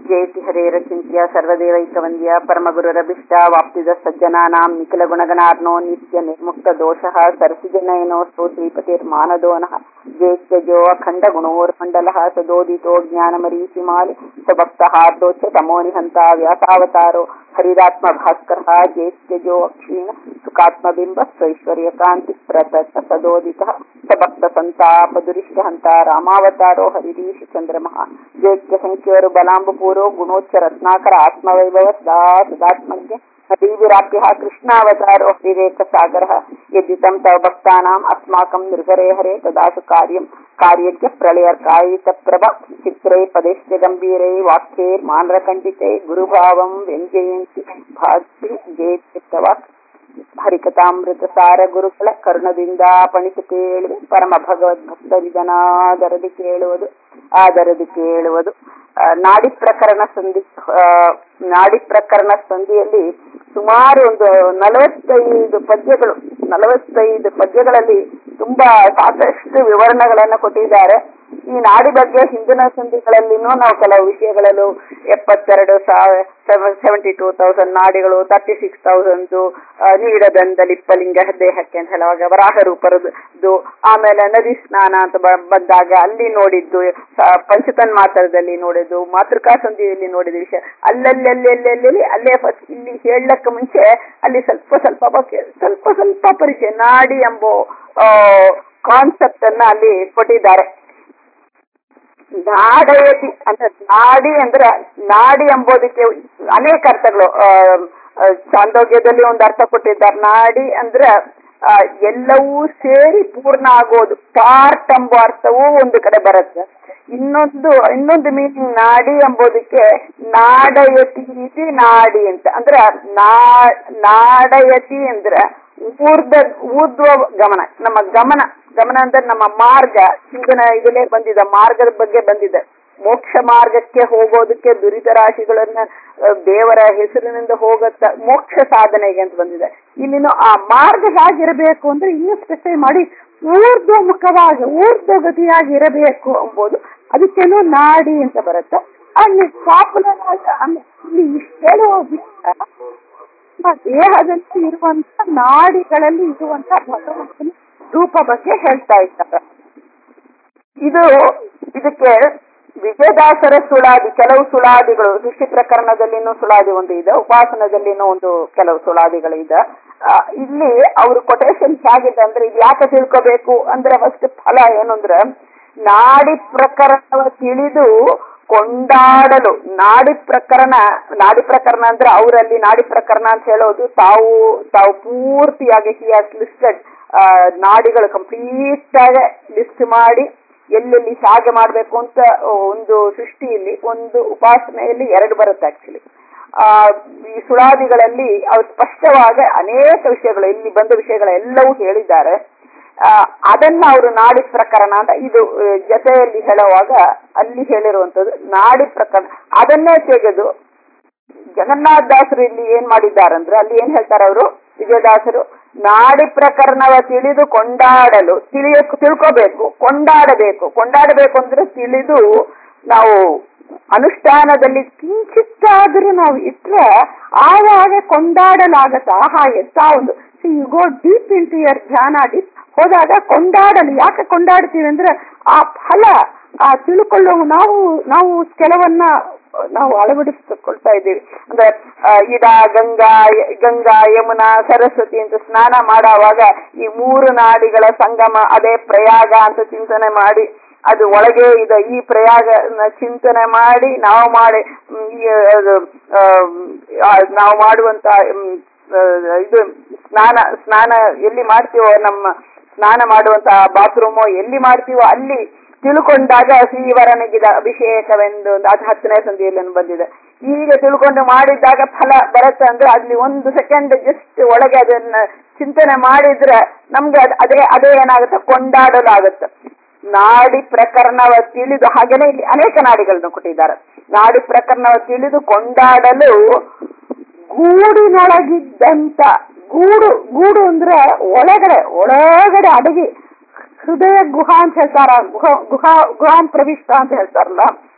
ಜಯತಿ ಹರೇರಚಿಂತ್ಯ ಸರ್ವದೇವೈಕವಂದ್ಯ ಪರಮಗುರುರಭಿಷ್ಟ ವಾಪ್ತಿದ ಸಜ್ಜನಾನಾಂ ನಿಖಿಲ ಗುಣಗಣಾರ್ನೋ ನಿತ್ಯ ನಿರ್ಮುಕ್ತ ದೋಷಃ ಸರಸಿಜನಯನೋಸ್ತು ಶ್ರೀಪತಿರ್ಮಾನದೋನಃ ಜೇತ್ಯಜೋ ಅಖಂಡ ಗುಣೋರ್ಮಂಡಲಃ ಸದೋದಿತೋ ಜ್ಞಾನಮರೀಚಿಮಾಲಿ ಸಭಕ್ತಹಾರ್ದೋಚ್ಚ ತಮೋ ನಿಹಂತ ವ್ಯಾಸಾವತಾರೋ ಹರಿರಾತ್ಮ ಭಾಸ್ಕರ ಜೇತ್ಯಜೋ ಅಕ್ಷೀಣ ಸುಖಾತ್ಮಬಿಂಬ ಸ್ವೈಶ್ವರ್ಯಕಾಂತಿ ಪ್ರತತ ಸದೋದಿತಃ ಸಭಕ್ತ ಸಂತಾಪ ದುರಿಷ್ಟ ಹಂತ ರಾಮಾವತಾರೋ ಹರಿರೀಶ ಚಂದ್ರಮಃ ಜೈತ್ಯ ಸಂಖ್ಯರು ಬಲಾಂಬಪೂರೋ ಗುಣೋಚ್ಚ ರತ್ನಾಕರ ಆತ್ಮವೈಭವ ಸದಾ ಸದಾತ್ಮಜ್ಞ ಹರಿವಿರಾಪ್ಯ ಕೃಷ್ಣಾವತಾರೋ ವಿವೇಕ ಸಾಗರ ಯದ್ಯುತಂ ತವ ಭಕ್ತಾನಾಂ ಅಸ್ಮಾಕಂ ನಿರ್ಗರೆ ಹರೆ ತದಾಸು ಕಾರ್ಯಂ ಕಾರ್ಯಕ್ಕೆ ಪ್ರಳಯರ್ಕಾಯಿತ ಪ್ರಭ ಚಿತ್ರೈ ಪದೇಶ್ಯ ಗಂಭೀರೈ ವಾಕ್ಯೈ ಮಾನರಖಂಡಿತೈ ಗುರುಭಾವಂ ವ್ಯಂಜಯಂತಿ ಭಾತಿ ಜೇತ್ಯವಾಕ್ ಹರಿಕಥಾಮೃತ ಸಾರ ಗುರುಗಳ ಕರುಣದಿಂದ ಪಣಿತು ಕೇಳುವೆ ಪರಮ ಭಗವದ್ಭಕ್ತರಿದನಾದರದಿ ಕೇಳುವುದು ಆದರದಿ ಕೇಳುವುದು ನಾಡಿ ಪ್ರಕರಣ ಸಂಧಿ ನಾಡಿ ಪ್ರಕರಣ ಸಂಧಿಯಲ್ಲಿ ಸುಮಾರು ಒಂದು ನಲವತ್ತೈದು ಪದ್ಯಗಳು ನಲವತ್ತೈದು ಪದ್ಯಗಳಲ್ಲಿ ತುಂಬಾ ಸಾಕಷ್ಟು ವಿವರಣೆಗಳನ್ನ ಕೊಟ್ಟಿದ್ದಾರೆ ಈ ನಾಡಿ ಬಗ್ಗೆ ಹಿಂದಿನ ಸಂಧಿಗಳಲ್ಲಿನೂ ನಾವು ಕೆಲವು ವಿಷಯಗಳಲ್ಲೂ ಎಪ್ಪತ್ತೆರಡು ಸಾವಿರ ಸೆವೆಂಟಿ ಟೂ ತೌಸಂಡ್ ನಾಡಿಗಳು ತರ್ಟಿ ಸಿಕ್ಸ್ ತೌಸಂಡ್ ನೀಡದಂದ ಲಿಪ್ಪಲಿಂಗ ದೇಹಕ್ಕೆ ಅಂತ ಹೇಳುವಾಗ ವರಾಹ ರೂಪರದ್ದು ಆಮೇಲೆ ನದಿ ಸ್ನಾನ ಅಂತ ಬಂದಾಗ ಅಲ್ಲಿ ನೋಡಿದ್ದು ಪಂಚತನ್ ಮಾತ್ರದಲ್ಲಿ ನೋಡಿದ್ದು ಮಾತೃಕಾ ಸಂಧಿಯಲ್ಲಿ ನೋಡಿದ ವಿಷಯ ಅಲ್ಲಲ್ಲಿ ಅಲ್ಲೆಲ್ಲೆಲ್ಲಿ ಅಲ್ಲೇ ಫಸ್ಟ್ ಇಲ್ಲಿ ಹೇಳಕ್ಕೆ ಮುಂಚೆ ಅಲ್ಲಿ ಸ್ವಲ್ಪ ಸ್ವಲ್ಪ ಬಗ್ಗೆ ಸ್ವಲ್ಪ ಸ್ವಲ್ಪ ಪರಿಚಯ ನಾಡಿ ಎಂಬೋ ಕಾನ್ಸೆಪ್ಟ್ ಅನ್ನ ಅಲ್ಲಿ ಕೊಟ್ಟಿದ್ದಾರೆ ನಾಡಯತಿ ಅಂದ್ರೆ ನಾಡಿ ಅಂದ್ರೆ ನಾಡಿ ಎಂಬುದಕ್ಕೆ ಅನೇಕ ಅರ್ಥಗಳು ಚಾಂದೋಗ್ಯದಲ್ಲಿ ಒಂದು ಅರ್ಥ ಕೊಟ್ಟಿದ್ದಾರೆ ನಾಡಿ ಅಂದ್ರೆ ಎಲ್ಲವೂ ಸೇರಿ ಪೂರ್ಣ ಆಗೋದು ಪಾರ್ಟ್ ಎಂಬ ಅರ್ಥವೂ ಒಂದು ಕಡೆ ಬರುತ್ತೆ ಇನ್ನೊಂದು ಇನ್ನೊಂದು ಮೀನಿಂಗ್ ನಾಡಿ ಎಂಬುದಕ್ಕೆ ನಾಡಯತಿ ಇತಿ ನಾಡಿ ಅಂತ ಅಂದ್ರೆ ನಾಡಯತಿ ಅಂದ್ರೆ ಊರ್ಧ ಊರ್ಧ್ವ ಗಮನ ನಮ್ಮ ಗಮನ ಗಮನ ಅಂದ್ರೆ ನಮ್ಮ ಮಾರ್ಗ ಹಿಂದಿನ ಇದಲ್ಲೇ ಬಂದಿದೆ ಮಾರ್ಗದ ಬಗ್ಗೆ ಬಂದಿದೆ ಮೋಕ್ಷ ಮಾರ್ಗಕ್ಕೆ ಹೋಗೋದಕ್ಕೆ ದುರಿತ ರಾಶಿಗಳನ್ನ ದೇವರ ಹೆಸರಿನಿಂದ ಹೋಗತ್ತ ಮೋಕ್ಷ ಸಾಧನೆಗೆ ಅಂತ ಬಂದಿದೆ ಇಲ್ಲಿನ ಆ ಮಾರ್ಗ ಹೇಗಿರಬೇಕು ಅಂದ್ರೆ ಇನ್ನೂ ಸ್ಪೆಸಿಫೈ ಮಾಡಿ ಊರ್ಧ್ವ ಮುಖವಾಗಿ ಊರ್ಧ್ವ ಗತಿಯಾಗಿ ಇರಬೇಕು ಎಂಬುದು ಅದಕ್ಕೇನೋ ನಾಡಿ ಅಂತ ಬರುತ್ತೆ ಅಲ್ಲಿ ಪಾಪುಲರ್ ಇಲ್ಲಿ ಹೇಳುವ ದೇಹದಲ್ಲಿ ಇರುವಂತ ನಾಡಿಗಳಲ್ಲಿ ಇರುವಂತ ಭಗವಂತನ ರೂಪ ಬಗ್ಗೆ ಹೇಳ್ತಾ ಇದ್ದಾರೆ ಇದು ಇದಕ್ಕೆ ವಿಜಯದಾಸರ ಸುಳಾದಿ ಕೆಲವು ಸುಳಾದಿಗಳು ಸೃಷ್ಟಿ ಪ್ರಕರಣದಲ್ಲಿನೂ ಸುಳಾದಿ ಒಂದು ಇದೆ ಉಪಾಸನದಲ್ಲಿನೂ ಒಂದು ಕೆಲವು ಸುಳಾದಿಗಳು ಇದೆ ಇಲ್ಲಿ ಅವರು ಕೊಟೇಶನ್ ಹೇಗಿದೆ ಅಂದ್ರೆ ಇದು ಯಾಕೆ ತಿಳ್ಕೋಬೇಕು ಅಂದ್ರೆ ಫಸ್ಟ್ ಫಲ ಏನು ಅಂದ್ರೆ ನಾಡಿ ಪ್ರಕರಣವ ತಿಳಿದು ಕೊಂಡಾಡಲು ನಾಡಿ ಪ್ರಕರಣ ನಾಡಿ ಪ್ರಕರಣ ಅಂದ್ರೆ ಅವರಲ್ಲಿ ನಾಡಿ ಪ್ರಕರಣ ಅಂತ ಹೇಳೋದು ತಾವು ತಾವು ಪೂರ್ತಿಯಾಗಿ ಹಿ ಹಾಸ್ ಲಿಸ್ಟೆಡ್ ನಾಡಿಗಳು ಕಂಪ್ಲೀಟ್ ಆಗಿ ಲಿಸ್ಟ್ ಮಾಡಿ ಎಲ್ಲೆಲ್ಲಿ ಹೇಗೆ ಮಾಡಬೇಕು ಅಂತ ಒಂದು ಸೃಷ್ಟಿಯಲ್ಲಿ ಒಂದು ಉಪಾಸನೆಯಲ್ಲಿ ಎರಡು ಬರುತ್ತೆ ಆಕ್ಚುಲಿ ಆ ಈ ಸುಳಾದಿಗಳಲ್ಲಿ ಅವ್ರು ಸ್ಪಷ್ಟವಾಗಿ ಅನೇಕ ವಿಷಯಗಳು ಇಲ್ಲಿ ಬಂದ ವಿಷಯಗಳೆಲ್ಲವೂ ಹೇಳಿದ್ದಾರೆ ಅದನ್ನ ಅವರು ನಾಡಿ ಪ್ರಕರಣ ಅಂತ ಇದು ಜೊತೆಯಲ್ಲಿ ಹೇಳುವಾಗ ಅಲ್ಲಿ ಹೇಳಿರುವಂತದ್ದು ನಾಡಿ ಪ್ರಕರಣ ಅದನ್ನೇ ತೆಗೆದು ಜಗನ್ನಾಥ ದಾಸರು ಇಲ್ಲಿ ಏನ್ ಮಾಡಿದ್ದಾರಂದ್ರೆ ಅಲ್ಲಿ ಏನ್ ಹೇಳ್ತಾರೆ ಅವರು ವಿಜಯದಾಸರು ನಾಡಿ ಪ್ರಕರಣವ ತಿಳಿದು ಕೊಂಡಾಡಲು ತಿಳಿಯ ತಿಳ್ಕೋಬೇಕು ಕೊಂಡಾಡಬೇಕು ಕೊಂಡಾಡಬೇಕು ಅಂದ್ರೆ ತಿಳಿದು ನಾವು ಅನುಷ್ಠಾನದಲ್ಲಿ ಕಿಂಚಿತ್ತಾದ್ರೂ ನಾವು ಇಟ್ರೆ ಆವಾಗ ಕೊಂಡಾಡಲಾಗತ್ತ ಆಹಾ ಎಂತ ಒಂದು see you go deep into your ಧ್ಯಾನ ಡೀಪ್ ಹೋದಾಗ ಕೊಂಡಾಡಲು ಯಾಕೆ ಕೊಂಡಾಡ್ತೀವಿ ಅಂದ್ರೆ ಆ ಫಲ ಆ ತಿಳ್ಕೊಳ್ಳೋ ನಾವು ನಾವು ಕೆಲವನ್ನ ನಾವು ಅಳವಡಿಸಿಕೊಳ್ತಾ ಇದ್ದೀವಿ ಅಂದ್ರೆ ಇದ ಗಂಗಾ ಗಂಗಾ ಯಮುನಾ ಸರಸ್ವತಿ ಅಂತ ಸ್ನಾನ ಮಾಡುವಾಗ ಈ ಮೂರು ನಾಡಿಗಳ ಸಂಗಮ ಅದೇ ಪ್ರಯಾಗ ಅಂತ ಚಿಂತನೆ ಮಾಡಿ ಅದು ಒಳಗೆ ಇದೆ ಈ ಪ್ರಯಾಗ ಚಿಂತನೆ ಮಾಡಿ ನಾವು ಮಾಡಿ ನಾವು ಮಾಡುವಂತ ಇದು ಸ್ನಾನ ಸ್ನಾನ ಎಲ್ಲಿ ಮಾಡ್ತೀವೋ ನಮ್ಮ ಸ್ನಾನ ಮಾಡುವಂತ ಬಾತ್ರೂಮು ಎಲ್ಲಿ ಮಾಡ್ತೀವೋ ಅಲ್ಲಿ ತಿಳ್ಕೊಂಡಾಗ ಶ್ರೀವರನಿಗಿದ ಅಭಿಷೇಕವೆಂದು ಒಂದು ಅದು ಹತ್ತನೇ ಸಂಧಿಯಲ್ಲಿ ಬಂದಿದೆ ಈಗ ತಿಳ್ಕೊಂಡು ಮಾಡಿದಾಗ ಫಲ ಬರುತ್ತೆ ಅಂದ್ರೆ ಅಲ್ಲಿ ಒಂದು ಸೆಕೆಂಡ್ ಜಸ್ಟ್ ಒಳಗೆ ಅದನ್ನ ಚಿಂತನೆ ಮಾಡಿದ್ರೆ ನಮ್ಗೆ ಅದೇ ಅದೇ ಏನಾಗುತ್ತೆ ಕೊಂಡಾಡಲಾಗುತ್ತೆ ನಾಡಿ ಪ್ರಕರಣವ ತಿಳಿದು ಹಾಗೇನೆ ಇಲ್ಲಿ ಅನೇಕ ನಾಡಿಗಳನ್ನು ಕೊಟ್ಟಿದ್ದಾರೆ ನಾಡಿ ಪ್ರಕರಣವ ತಿಳಿದು ಕೊಂಡಾಡಲು ಗೂಡಿನೊಳಗಿದ್ದಂತ ಗೂಡು ಗೂಡು ಅಂದ್ರೆ ಒಳಗಡೆ ಒಳಗಡೆ ಅಡಗಿ ಹೃದಯ ಗುಹಾ ಅಂತ ಹೇಳ್ತಾರ ಗುಹಾ ಗುಹಾ ಗುಹಾನ್ ಪ್ರವಿಷ್ಟ ಅಂತ ಹೇಳ್ತಾರಲ್ಲ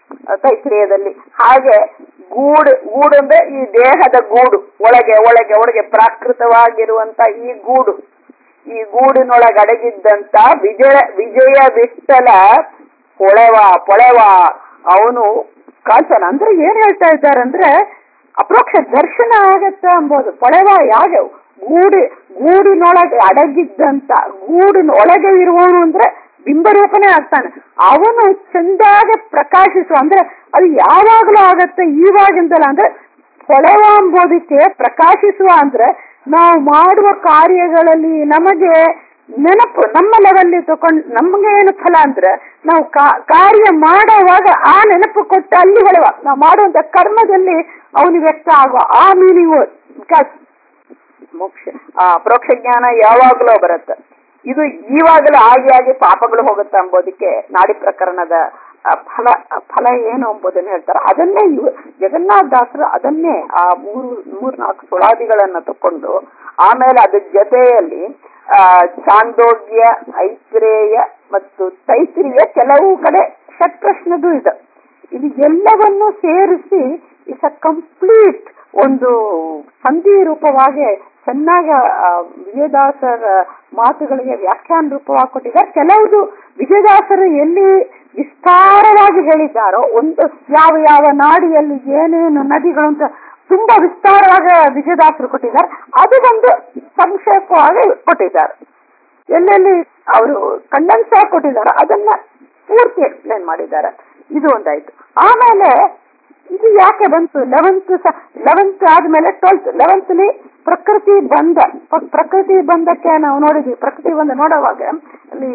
ತೈತ್ರಿಯದಲ್ಲಿ ಹಾಗೆ ಗೂಡು ಗೂಡು ಅಂದ್ರೆ ಈ ದೇಹದ ಗೂಡು ಒಳಗೆ ಒಳಗೆ ಒಳಗೆ ಪ್ರಾಕೃತವಾಗಿರುವಂತ ಈ ಗೂಡು ಈ ಗೂಡಿನೊಳಗೆ ಅಡಗಿದ್ದಂತ ವಿಜಯ ವಿಜಯ ವಿಠಲ ಹೊಳೆವ ಪೊಳೆವ ಅವನು ಕಾಲ್ತಾನ ಅಂದ್ರೆ ಏನ್ ಹೇಳ್ತಾ ಇದ್ದಾರೆ ಅಂದ್ರೆ ಅಪ್ರೋಕ್ಷ ದರ್ಶನ ಆಗತ್ತ ಅಂಬೋದು ಪೊಳೆವ ಯಾಗೆ ಗೂಡಿ ಗೂಡಿನೊಳಗೆ ಅಡಗಿದ್ದಂತ ಗೂಡಿನ ಒಳಗೆ ಇರುವವನು ಅಂದ್ರೆ ಬಿಂಬರೂಪನೇ ಆಗ್ತಾನೆ ಅವನು ಚಂದಾಗೆ ಪ್ರಕಾಶಿಸುವ ಅಂದ್ರೆ ಅದು ಯಾವಾಗಲೂ ಆಗತ್ತೆ ಈವಾಗಿಂದಲ್ಲ ಅಂದ್ರೆ ಹೊಳೆವ ಎಂಬುದಕ್ಕೆ ಪ್ರಕಾಶಿಸುವ ಅಂದ್ರೆ ನಾವು ಮಾಡುವ ಕಾರ್ಯಗಳಲ್ಲಿ ನಮಗೆ ನೆನಪು ನಮ್ಮ ಲೆವೆಲ್ ತಗೊಂಡು ನಮ್ಗೆ ಏನು ಫಲ ಅಂದ್ರೆ ನಾವು ಕಾರ್ಯ ಮಾಡುವಾಗ ಆ ನೆನಪು ಕೊಟ್ಟು ಅಲ್ಲಿ ಹೊಳೆವ ನಾವು ಮಾಡುವಂತ ಕರ್ಮದಲ್ಲಿ ಅವನು ವ್ಯಕ್ತ ಆಗುವ ಆ ಮೀನಿಂಗ್ ಬಿಕಾಸ್ ಮೋಕ್ಷ ಆ ಪರೋಕ್ಷ ಜ್ಞಾನ ಯಾವಾಗಲೂ ಬರುತ್ತೆ ಇದು ಈವಾಗಲೂ ಆಗಿ ಆಗಿ ಪಾಪಗಳು ಹೋಗುತ್ತೆ ಎಂಬುದಕ್ಕೆ ನಾಡಿ ಪ್ರಕರಣದ ಫಲ ಫಲ ಏನು ಎಂಬುದನ್ನು ಹೇಳ್ತಾರೆ ಅದನ್ನೇ ಜಗನ್ನಾಥ ದಾಸರು ಅದನ್ನೇ ಆ ಮೂರು ಮೂರ್ ನಾಲ್ಕು ಸುಳಾದಿಗಳನ್ನ ತಕೊಂಡು ಆಮೇಲೆ ಅದ್ರ ಜೊತೆಯಲ್ಲಿ ಆ ಚಾಂದೋಗ್ಯ ಐತ್ರೇಯ ಮತ್ತು ತೈತ್ರಿಯ ಕೆಲವು ಕಡೆ ಷಟ್ಪ್ರಶ್ನದು ಇದೆ ಇದು ಎಲ್ಲವನ್ನು ಸೇರಿಸಿ ಇಟ್ಸ್ ಅ ಕಂಪ್ಲೀಟ್ ಒಂದು ಸಂಧಿ ರೂಪವಾಗಿ ಚೆನ್ನಾಗಿ ವಿಜಯದಾಸರ ಮಾತುಗಳಿಗೆ ವ್ಯಾಖ್ಯಾನ ರೂಪವಾಗಿ ಕೊಟ್ಟಿದ್ದಾರೆ ಕೆಲವುದು ವಿಜಯದಾಸರು ಎಲ್ಲಿ ವಿಸ್ತಾರವಾಗಿ ಹೇಳಿದ್ದಾರೋ ಒಂದು ಯಾವ ಯಾವ ನಾಡಿಯಲ್ಲಿ ಏನೇನು ನದಿಗಳು ಅಂತ ತುಂಬಾ ವಿಸ್ತಾರವಾಗಿ ವಿಜಯದಾಸರು ಕೊಟ್ಟಿದ್ದಾರೆ ಅದು ಒಂದು ಸಂಕ್ಷೇಪವಾಗಿ ಕೊಟ್ಟಿದ್ದಾರೆ ಎಲ್ಲೆಲ್ಲಿ ಅವರು ಕಂಡೆನ್ಸ್ ಆಗಿ ಕೊಟ್ಟಿದ್ದಾರೆ ಅದನ್ನ ಪೂರ್ತಿ ಎಕ್ಸ್ಪ್ಲೇನ್ ಮಾಡಿದ್ದಾರೆ ಇದು ಒಂದಾಯ್ತು ಆಮೇಲೆ ಇದು ಯಾಕೆ ಬಂತು ಲೆವೆಂತ್ ಲೆವೆಂತ್ ಆದ್ಮೇಲೆ ಟ್ವೆಲ್ತ್ ಲೆವೆಂತ್ಲಿ ಪ್ರಕೃತಿ ಬಂಧ ಪ್ರಕೃತಿ ಬಂಧಕ್ಕೆ ನಾವು ನೋಡಿದ್ವಿ ಪ್ರಕೃತಿ ಬಂಧ ನೋಡುವಾಗ ಅಲ್ಲಿ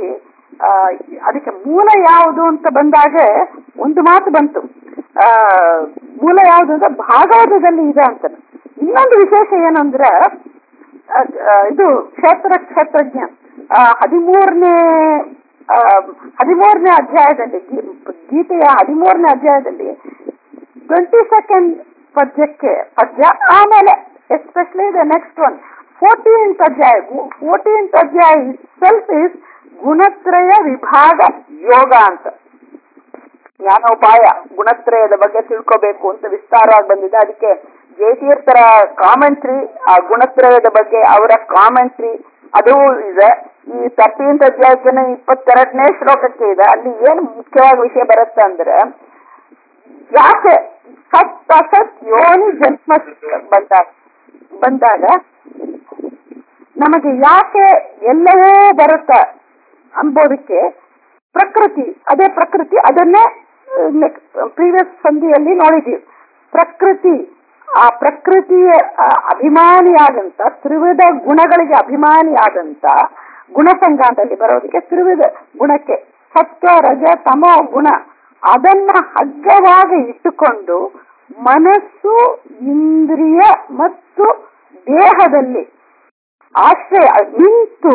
ಅದಕ್ಕೆ ಮೂಲ ಯಾವುದು ಅಂತ ಬಂದಾಗ ಒಂದು ಮಾತು ಬಂತು ಆ ಮೂಲ ಯಾವುದು ಅಂತ ಭಾಗವತದಲ್ಲಿ ಇದೆ ಅಂತ ಇನ್ನೊಂದು ವಿಶೇಷ ಏನಂದ್ರೆ ಇದು ಕ್ಷೇತ್ರ ಕ್ಷೇತ್ರಜ್ಞ ಹದಿಮೂರನೇ ಹದಿಮೂರನೇ ಅಧ್ಯಾಯದಲ್ಲಿ ಗೀತೆಯ ಹದಿಮೂರನೇ ಅಧ್ಯಾಯದಲ್ಲಿ ಟ್ವೆಂಟಿ ಸೆಕೆಂಡ್ ಪದ್ಯಕ್ಕೆ ಪದ್ಯ ಆಮೇಲೆ especially the next one fourteenth ಅಧ್ಯಾಯ ಫೋರ್ಟೀನ್ತ್ ಅಧ್ಯಾಯ ಸೆಲ್ಫ್ ಇಸ್ ಗುಣತ್ರಯ ವಿಭಾಗ ಯೋಗ ಅಂತ ಜ್ಞಾನೋಪಾಯ ಗುಣತ್ರಯದ ಬಗ್ಗೆ ತಿಳ್ಕೋಬೇಕು ಅಂತ ವಿಸ್ತಾರವಾಗಿ ಬಂದಿದೆ ಅದಕ್ಕೆ ಜಯತೀರ್ಥರ ಕಾಮೆಂಟ್ರಿ ಆ ಗುಣತ್ರಯದ ಬಗ್ಗೆ ಅವರ ಕಾಮೆಂಟ್ರಿ ಅದು ಇದೆ ಈ ತರ್ಟೀನ್ತ್ ಅಧ್ಯಾಯಕ್ಕೆ ಇಪ್ಪತ್ತೆರಡನೇ ಶ್ಲೋಕಕ್ಕೆ ಇದೆ ಅಲ್ಲಿ ಏನು ಮುಖ್ಯವಾಗಿ ವಿಷಯ ಬರುತ್ತೆ ಅಂದ್ರೆ ಯಾಕೆ ಸತ್ ಅಸತ್ ಯೋನಿ ಜನ್ಮ ಬಂದಾಗ ಬಂದಾಗ ನಮಗೆ ಯಾಕೆ ಎಲ್ಲವೂ ಬರುತ್ತ ಅಂಬೋದಕ್ಕೆ ಪ್ರಕೃತಿ ಅದೇ ಪ್ರಕೃತಿ ಅದನ್ನೇ ಪ್ರೀವಿಯಸ್ ಸಂಧಿಯಲ್ಲಿ ನೋಡಿದೀವಿ ಪ್ರಕೃತಿ ಆ ಪ್ರಕೃತಿಯ ಅಭಿಮಾನಿಯಾದಂತ ತ್ರಿವಿಧ ಗುಣಗಳಿಗೆ ಅಭಿಮಾನಿಯಾದಂತ ಗುಣಸಂಗಾಂತದಲ್ಲಿ ಬರೋದಕ್ಕೆ ತ್ರಿವಿಧ ಗುಣಕ್ಕೆ ಸತ್ವ ರಜ ತಮೋ ಗುಣ ಅದನ್ನ ಹಗ್ಗವಾಗಿ ಇಟ್ಟುಕೊಂಡು ಮನಸ್ಸು ಇಂದ್ರಿಯ ಮತ್ತು ದೇಹದಲ್ಲಿ ಆಶ್ರಯ ನಿಂತು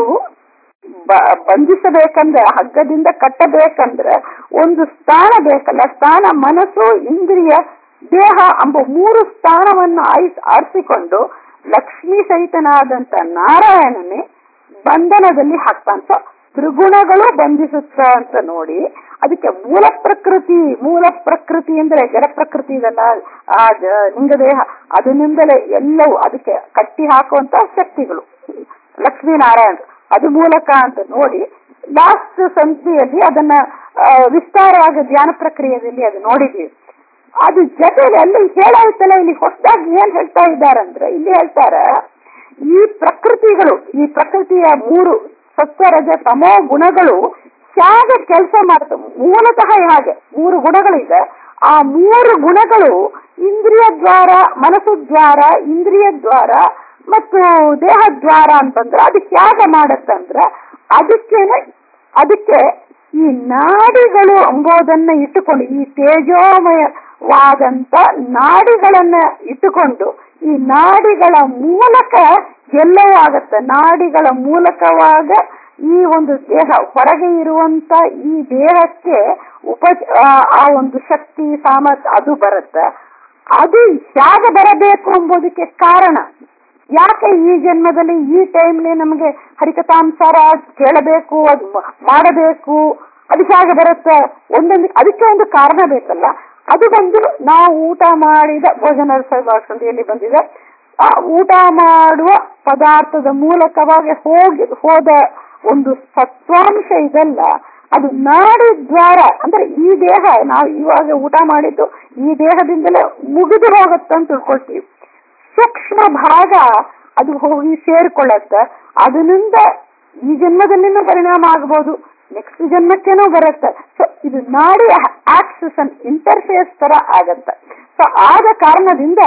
ಬಂಧಿಸಬೇಕಂದ್ರೆ ಹಗ್ಗದಿಂದ ಕಟ್ಟಬೇಕಂದ್ರೆ ಒಂದು ಸ್ಥಾನ ಬೇಕಲ್ಲ ಸ್ಥಾನ ಮನಸ್ಸು ಇಂದ್ರಿಯ ದೇಹ ಎಂಬ ಮೂರು ಸ್ಥಾನವನ್ನು ಆಯ್ಸ್ ಆರಿಸಿಕೊಂಡು ಲಕ್ಷ್ಮೀ ಸಹಿತನಾದಂತ ನಾರಾಯಣನೇ ಬಂಧನದಲ್ಲಿ ಹಾಕ್ತಾನೆ ಸೊ ತ್ರಿಗುಣಗಳು ಬಂಧಿಸುತ್ತ ಅಂತ ನೋಡಿ ಅದಕ್ಕೆ ಮೂಲ ಪ್ರಕೃತಿ ಮೂಲ ಪ್ರಕೃತಿ ಅಂದ್ರೆ ಜಡ ಪ್ರಕೃತಿ ಇದಲ್ಲ ಆ ಲಿಂಗದೇಹ ಅದರಿಂದಲೇ ಎಲ್ಲವೂ ಅದಕ್ಕೆ ಕಟ್ಟಿ ಹಾಕುವಂತ ಶಕ್ತಿಗಳು ಲಕ್ಷ್ಮೀನಾರಾಯಣ ಅದು ಮೂಲಕ ಅಂತ ನೋಡಿ ಲಾಸ್ಟ್ ಸಂಧಿಯಲ್ಲಿ ಅದನ್ನ ವಿಸ್ತಾರವಾಗಿ ಧ್ಯಾನ ಪ್ರಕ್ರಿಯೆಯಲ್ಲಿ ಅದು ನೋಡಿದೀವಿ ಅದು ಜೊತೆಗೆ ಅಲ್ಲಿ ಹೇಳಾಯ್ತಲ್ಲ ಇಲ್ಲಿ ಹೊಸದಾಗಿ ಏನ್ ಹೇಳ್ತಾ ಇದ್ದಾರಂದ್ರೆ ಇಲ್ಲಿ ಹೇಳ್ತಾರೆ ಈ ಪ್ರಕೃತಿಗಳು ಈ ಪ್ರಕೃತಿಯ ಮೂರು ಸತ್ವ ರಜ ತಮೋ ಗುಣಗಳು ಹೇಗೆ ಕೆಲಸ ಮಾಡ್ತವೆ ಮೂಲತಃ ಹಾಗೆ ಮೂರು ಗುಣಗಳಿದೆ ಆ ಮೂರು ಗುಣಗಳು ಇಂದ್ರಿಯ ದ್ವಾರ ಮನಸ್ಸು ದ್ವಾರ ಇಂದ್ರಿಯ ದ್ವಾರ ಮತ್ತು ದೇಹ ದ್ವಾರ ಅಂತಂದ್ರೆ ಅದಕ್ಕೆ ಹೇಗೆ ಮಾಡತ್ತಂದ್ರೆ ಅದಕ್ಕೇನೆ ಅದಕ್ಕೆ ಈ ನಾಡಿಗಳು ಎಂಬುದನ್ನ ಇಟ್ಟುಕೊಂಡು ಈ ತೇಜೋಮಯವಾದಂತ ನಾಡಿಗಳನ್ನ ಇಟ್ಟುಕೊಂಡು ಈ ನಾಡಿಗಳ ಮೂಲಕ ಎಲ್ಲವೂ ಆಗತ್ತೆ ನಾಡಿಗಳ ಮೂಲಕವಾಗ ಈ ಒಂದು ದೇಹ ಹೊರಗೆ ಇರುವಂತ ಈ ದೇಹಕ್ಕೆ ಉಪ ಆ ಒಂದು ಶಕ್ತಿ ಸಾಮರ್ಥ್ಯ ಅದು ಬರುತ್ತೆ ಅದು ಹೇಗೆ ಬರಬೇಕು ಎಂಬುದಕ್ಕೆ ಕಾರಣ ಯಾಕೆ ಈ ಜನ್ಮದಲ್ಲಿ ಈ ಟೈಮ್ಲಿ ನಮಗೆ ಹರಿಕಥಾಂಸಾರ ಕೇಳಬೇಕು ಅದು ಮಾಡಬೇಕು ಅದು ಹೇಗೆ ಬರುತ್ತೆ ಒಂದೊಂದು ಅದಕ್ಕೆ ಒಂದು ಕಾರಣ ಬೇಕಲ್ಲ ಅದು ಬಂದು ನಾವು ಊಟ ಮಾಡಿದ ಭೋಜನ ಸಂಧಿಯಲ್ಲಿ ಬಂದಿದೆ ಆ ಊಟ ಮಾಡುವ ಪದಾರ್ಥದ ಮೂಲಕವಾಗಿ ಹೋಗಿ ಹೋದ ಒಂದು ಸತ್ವಾಂಶ ಇದಲ್ಲ ಅದು ನಾಡಿ ದ್ವಾರ ಅಂದ್ರೆ ಈ ದೇಹ ನಾವು ಇವಾಗ ಊಟ ಮಾಡಿದ್ದು ಈ ದೇಹದಿಂದಲೇ ಮುಗಿದು ಹೋಗುತ್ತಂತ ತಿಳ್ಕೊಳ್ತೀವಿ ಸೂಕ್ಷ್ಮ ಭಾಗ ಅದು ಹೋಗಿ ಸೇರ್ಕೊಳ್ಳುತ್ತೆ ಅದರಿಂದ ಈ ಜನ್ಮದಲ್ಲಿನೂ ಪರಿಣಾಮ ಆಗಬಹುದು ನೆಕ್ಸ್ಟ್ ಜನ್ಮಕ್ಕೇನೂ ಬರುತ್ತೆ ಸೊ ಇದು ನಾಡಿ ಆಕ್ಸಸ್ ಅನ್ ಇಂಟರ್ಫೇಸ್ ತರ ಆಗತ್ತೆ ಸೊ ಆದ ಕಾರಣದಿಂದ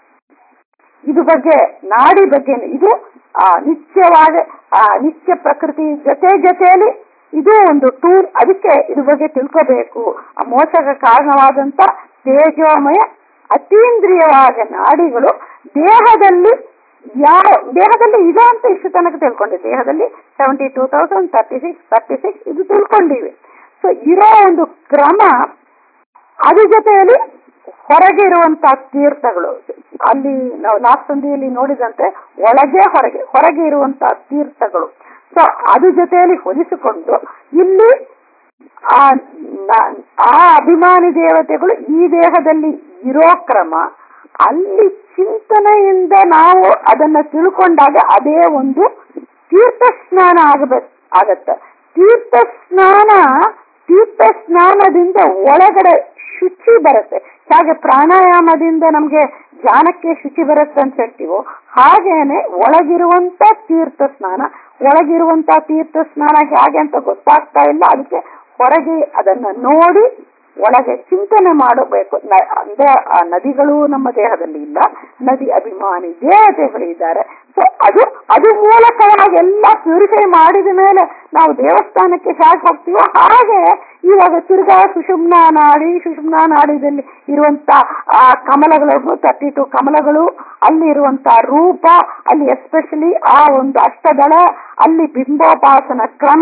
ಇದು ಬಗ್ಗೆ ನಾಡಿ ಬಗ್ಗೆ ಇದು ಆ ನಿತ್ಯವಾದ ಆ ನಿತ್ಯ ಪ್ರಕೃತಿ ಜೊತೆ ಜೊತೆಯಲ್ಲಿ ಇದು ಒಂದು ಟೂಲ್ ಅದಕ್ಕೆ ಇದ್ರ ಬಗ್ಗೆ ತಿಳ್ಕೋಬೇಕು ಆ ಮೋಸಕ್ಕೆ ಕಾರಣವಾದಂತ ತೇಜೋಮಯ ಅತೀಂದ್ರಿಯವಾದ ನಾಡಿಗಳು ದೇಹದಲ್ಲಿ ಯಾವ ದೇಹದಲ್ಲಿ ಇದೆ ಅಂತ ಇಷ್ಟು ತನಕ ತಿಳ್ಕೊಂಡಿದ್ದೆ ದೇಹದಲ್ಲಿ seventy two thousand thirty six thirty six ಇದು ತಿಳ್ಕೊಂಡಿವಿ ಸೊ ಇರೋ ಒಂದು ಕ್ರಮ ಅದ್ರ ಜೊತೆಯಲ್ಲಿ ಹೊರಗೆ ಇರುವಂತಹ ತೀರ್ಥಗಳು ಅಲ್ಲಿ ನಾವು ಲಾಸ್ಟ್ ಸಂಧಿಯಲ್ಲಿ ನೋಡಿದಂತೆ ಒಳಗೆ ಹೊರಗೆ ಹೊರಗೆ ಇರುವಂತಹ ತೀರ್ಥಗಳು ಸೊ ಅದ್ರ ಜೊತೆಯಲ್ಲಿ ಹೊಲಿಸಿಕೊಂಡು ಇಲ್ಲಿ ಆ ನ- ಆ ಅಭಿಮಾನಿ ದೇವತೆಗಳು ಈ ದೇಹದಲ್ಲಿ ಇರೋ ಕ್ರಮ ಅಲ್ಲಿ ಚಿಂತನೆಯಿಂದ ನಾವು ಅದನ್ನ ತಿಳ್ಕೊಂಡಾಗ ಅದೇ ಒಂದು ತೀರ್ಥ ಸ್ನಾನ ಆಗಬೇಕು ಆಗತ್ತೆ ತೀರ್ಥ ಸ್ನಾನ ತೀರ್ಥ ಸ್ನಾನದಿಂದ ಒಳಗಡೆ ಶುಚಿ ಬರುತ್ತೆ ಹಾಗೆ ಪ್ರಾಣಾಯಾಮದಿಂದ ನಮ್ಗೆ ಜ್ಞಾನಕ್ಕೆ ಶುಚಿ ಬರುತ್ತೆ ಅಂತ ಹೇಳ್ತೀವೋ ಹಾಗೇನೆ ಒಳಗಿರುವಂತ ತೀರ್ಥ ಸ್ನಾನ ಒಳಗಿರುವಂತ ತೀರ್ಥ ಸ್ನಾನ ಹೇಗೆ ಅಂತ ಗೊತ್ತಾಗ್ತಾ ಇಲ್ಲ ಅದಕ್ಕೆ ಹೊರಗೆ ಅದನ್ನ ನೋಡಿ ಒಳಗೆ ಚಿಂತನೆ ಮಾಡಬೇಕು ನ- ಅಂದ್ರೆ ಆ ನದಿಗಳು ನಮ್ಮ ದೇಹದಲ್ಲಿ ಇಲ್ಲ ನದಿ ಅಭಿಮಾನಿ ದೇವತೆಗಳು ಇದ್ದಾರೆ ಸೊ ಅದು ಅದು ಮೂಲಕವಾಗಿ ಎಲ್ಲ ಪ್ಯೂರಿಫೈ ಮಾಡಿದ ಮೇಲೆ ನಾವು ದೇವಸ್ಥಾನಕ್ಕೆ ಹೇಗೆ ಹೋಗ್ತೀವೋ ಹಾಗೆ ಇವಾಗ ತಿರ್ಗಾ ಸುಷುಮ್ನಾ ನಾಡಿ ಸುಷುಮ್ನಾ ನಾಡಿದಲ್ಲಿ ಇರುವಂತ ಆ ಕಮಲಗಳು ತರ್ಟಿ ಟು ಕಮಲಗಳು ಅಲ್ಲಿ ಇರುವಂತ ರೂಪ ಅಲ್ಲಿ ಎಸ್ಪೆಷಲಿ ಆ ಒಂದು ಅಷ್ಟದಳ ಅಲ್ಲಿ ಬಿಂಬೋಪಾಸನ ಕ್ರಮ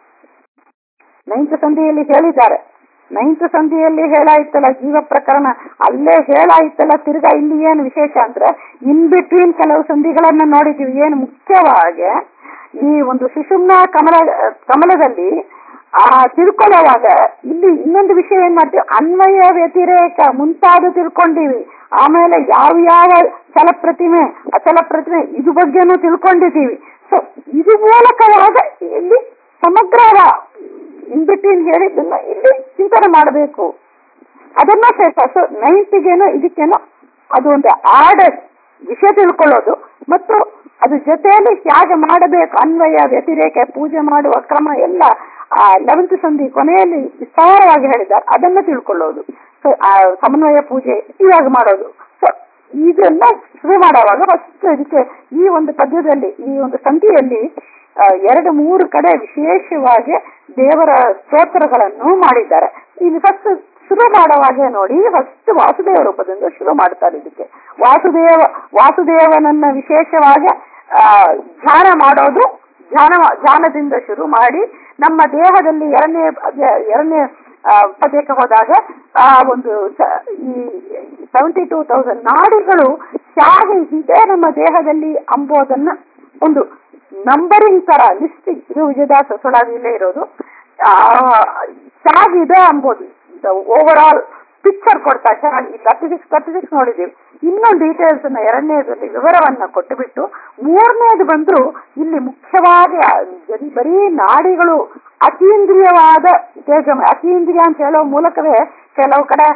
ನೈನ್ತ್ ಸಂಧಿಯಲ್ಲಿ ಹೇಳಿದ್ದಾರೆ ನೈನ್ತ್ ಸಂಧಿಯಲ್ಲಿ ಹೇಳಾಯ್ತಲ್ಲ ಜೀವ ಪ್ರಕರಣ ಅಲ್ಲೇ ಹೇಳಾಯ್ತಲ್ಲ ತಿರ್ಗಾ ಇಲ್ಲಿ ಏನು ವಿಶೇಷ ಅಂದ್ರೆ ಇನ್ ಬಿಟ್ವೀನ್ ಕೆಲವು ಸಂಧಿಗಳನ್ನ ನೋಡಿದೀವಿ ಏನು ಮುಖ್ಯವಾಗಿ ಈ ಒಂದು ಸುಷುಮ್ನ ಕಮಲ ಕಮಲದಲ್ಲಿ ಆ ತಿಳ್ಕೊಳ್ಳೋವಾಗ ಇಲ್ಲಿ ಇನ್ನೊಂದು ವಿಷಯ ಏನ್ ಮಾಡ್ತೀವಿ ಅನ್ವಯ ವ್ಯತಿರೇಕ ಮುಂತಾದ ತಿಳ್ಕೊಂಡಿವಿ ಆಮೇಲೆ ಯಾವ ಯಾವ ಚಲ ಪ್ರತಿಮೆ ಅಚಲ ಪ್ರತಿಮೆ ಇದು ಬಗ್ಗೆನೂ ತಿಳ್ಕೊಂಡಿದ್ದೀವಿ ಸೊ ಇದು ಮೂಲಕವಾಗ ಇಲ್ಲಿ ಸಮಗ್ರ ಇನ್ ಬಿಟ್ವೀನ್ ಹೇಳಿದ್ದನ್ನ ಇಲ್ಲಿ ಚಿಂತನೆ ಮಾಡಬೇಕು ಅದನ್ನ ಸೇರ್ಸ ಸೊ ನೈನ್ತಿಗೇನೋ ಇದಕ್ಕೇನೋ ಅದು ಒಂದು ಆರ್ಡರ್ ವಿಷಯ ತಿಳ್ಕೊಳ್ಳೋದು ಮತ್ತು ಅದ್ರ ಜೊತೆಯಲ್ಲಿ ಹೇಗೆ ಮಾಡಬೇಕು ಅನ್ವಯ ವ್ಯತಿರೇಕ ಪೂಜೆ ಮಾಡುವ ಕ್ರಮ ಎಲ್ಲ ಆ ಲೆವೆಂತ್ ಸಂಧಿ ಕೊನೆಯಲ್ಲಿ ವಿಸ್ತಾರವಾಗಿ ಹೇಳಿದ್ದಾರೆ ಅದನ್ನ ತಿಳ್ಕೊಳ್ಳೋದು ಸೊ ಆ ಸಮನ್ವಯ ಪೂಜೆ ಇವಾಗ ಮಾಡೋದು ಸೊ ಇದೆಲ್ಲ ಶುರು ಮಾಡುವಾಗ ಫಸ್ಟ್ ಇದಕ್ಕೆ ಈ ಒಂದು ಪದ್ಯದಲ್ಲಿ ಈ ಒಂದು ಸಂಧಿಯಲ್ಲಿ ಆ, ಎರಡು ಮೂರು ಕಡೆ ವಿಶೇಷವಾಗಿ ದೇವರ ಸ್ತೋತ್ರಗಳನ್ನು ಮಾಡಿದ್ದಾರೆ ಇಲ್ಲಿ ಫಸ್ಟ್ ಶುರು ಮಾಡುವಾಗೆ ನೋಡಿ ಫಸ್ಟ್ ವಾಸುದೇವ ರೂಪದಿಂದ ಶುರು ಮಾಡ್ತಾರೆ ಇದಕ್ಕೆ ವಾಸುದೇವ ವಾಸುದೇವನನ್ನ ವಿಶೇಷವಾಗಿ ಆ, ಧ್ಯಾನ ಮಾಡೋದು ಧ್ಯಾನ ಧ್ಯಾನದಿಂದ ಶುರು ಮಾಡಿ ನಮ್ಮ ದೇಹದಲ್ಲಿ ಎರಡನೇ ಅಧ್ಯಾಯ- ಎರಡನೇ ಆ, ಪದ್ಯಕ್ಕೆ ಹೋದಾಗ ಆ ಒಂದು ಸ- ಈ ಸೆವೆಂಟಿ ಟೂ ತೌಸಂಡ್ ನಾಡಿಗಳು ಹೇಗೆ ಇದೆ ನಮ್ಮ ದೇಹದಲ್ಲಿ ಅಂಬೋದನ್ನ ಒಂದು ನಂಬರಿಂಗ್ ತರ ಲಿಸ್ಟಿಂಗ್ ಇದು ವಿಜಯದಾಸ ಸುಳಾದಿಲೇ ಇರೋದು ಆ, ಹೇಗಿದೆ ಅಂಬೋದು ಓವರ್ ಆಲ್ ಪಿಕ್ಚರ್ ಕೊಡ್ತಾ ಚೆನ್ನಾಗಿ ತರ್ಟಿ ಸಿಕ್ಸ್ ತರ್ಟಿ ಸಿಕ್ಸ್ ನೋಡಿದೀವಿ ಇನ್ನೊಂದು ಡೀಟೇಲ್ಸ್ ಅನ್ನ ಎರಡನೇದಲ್ಲಿ ವಿವರವನ್ನ ಕೊಟ್ಟುಬಿಟ್ಟು ಮೂರನೇದು ಬಂದ್ರು ಇಲ್ಲಿ ಮುಖ್ಯವಾಗಿ ಆ ಬರೀ- ಬರೀ ನಾಡಿಗಳು ಅತೀಂದ್ರಿಯವಾದ ತೇಜಮ ಅತೀಂದ್ರಿಯ ಅಂತ ಹೇಳೋ ಮೂಲಕವೇ ಕೆಲವು ಕಡೆ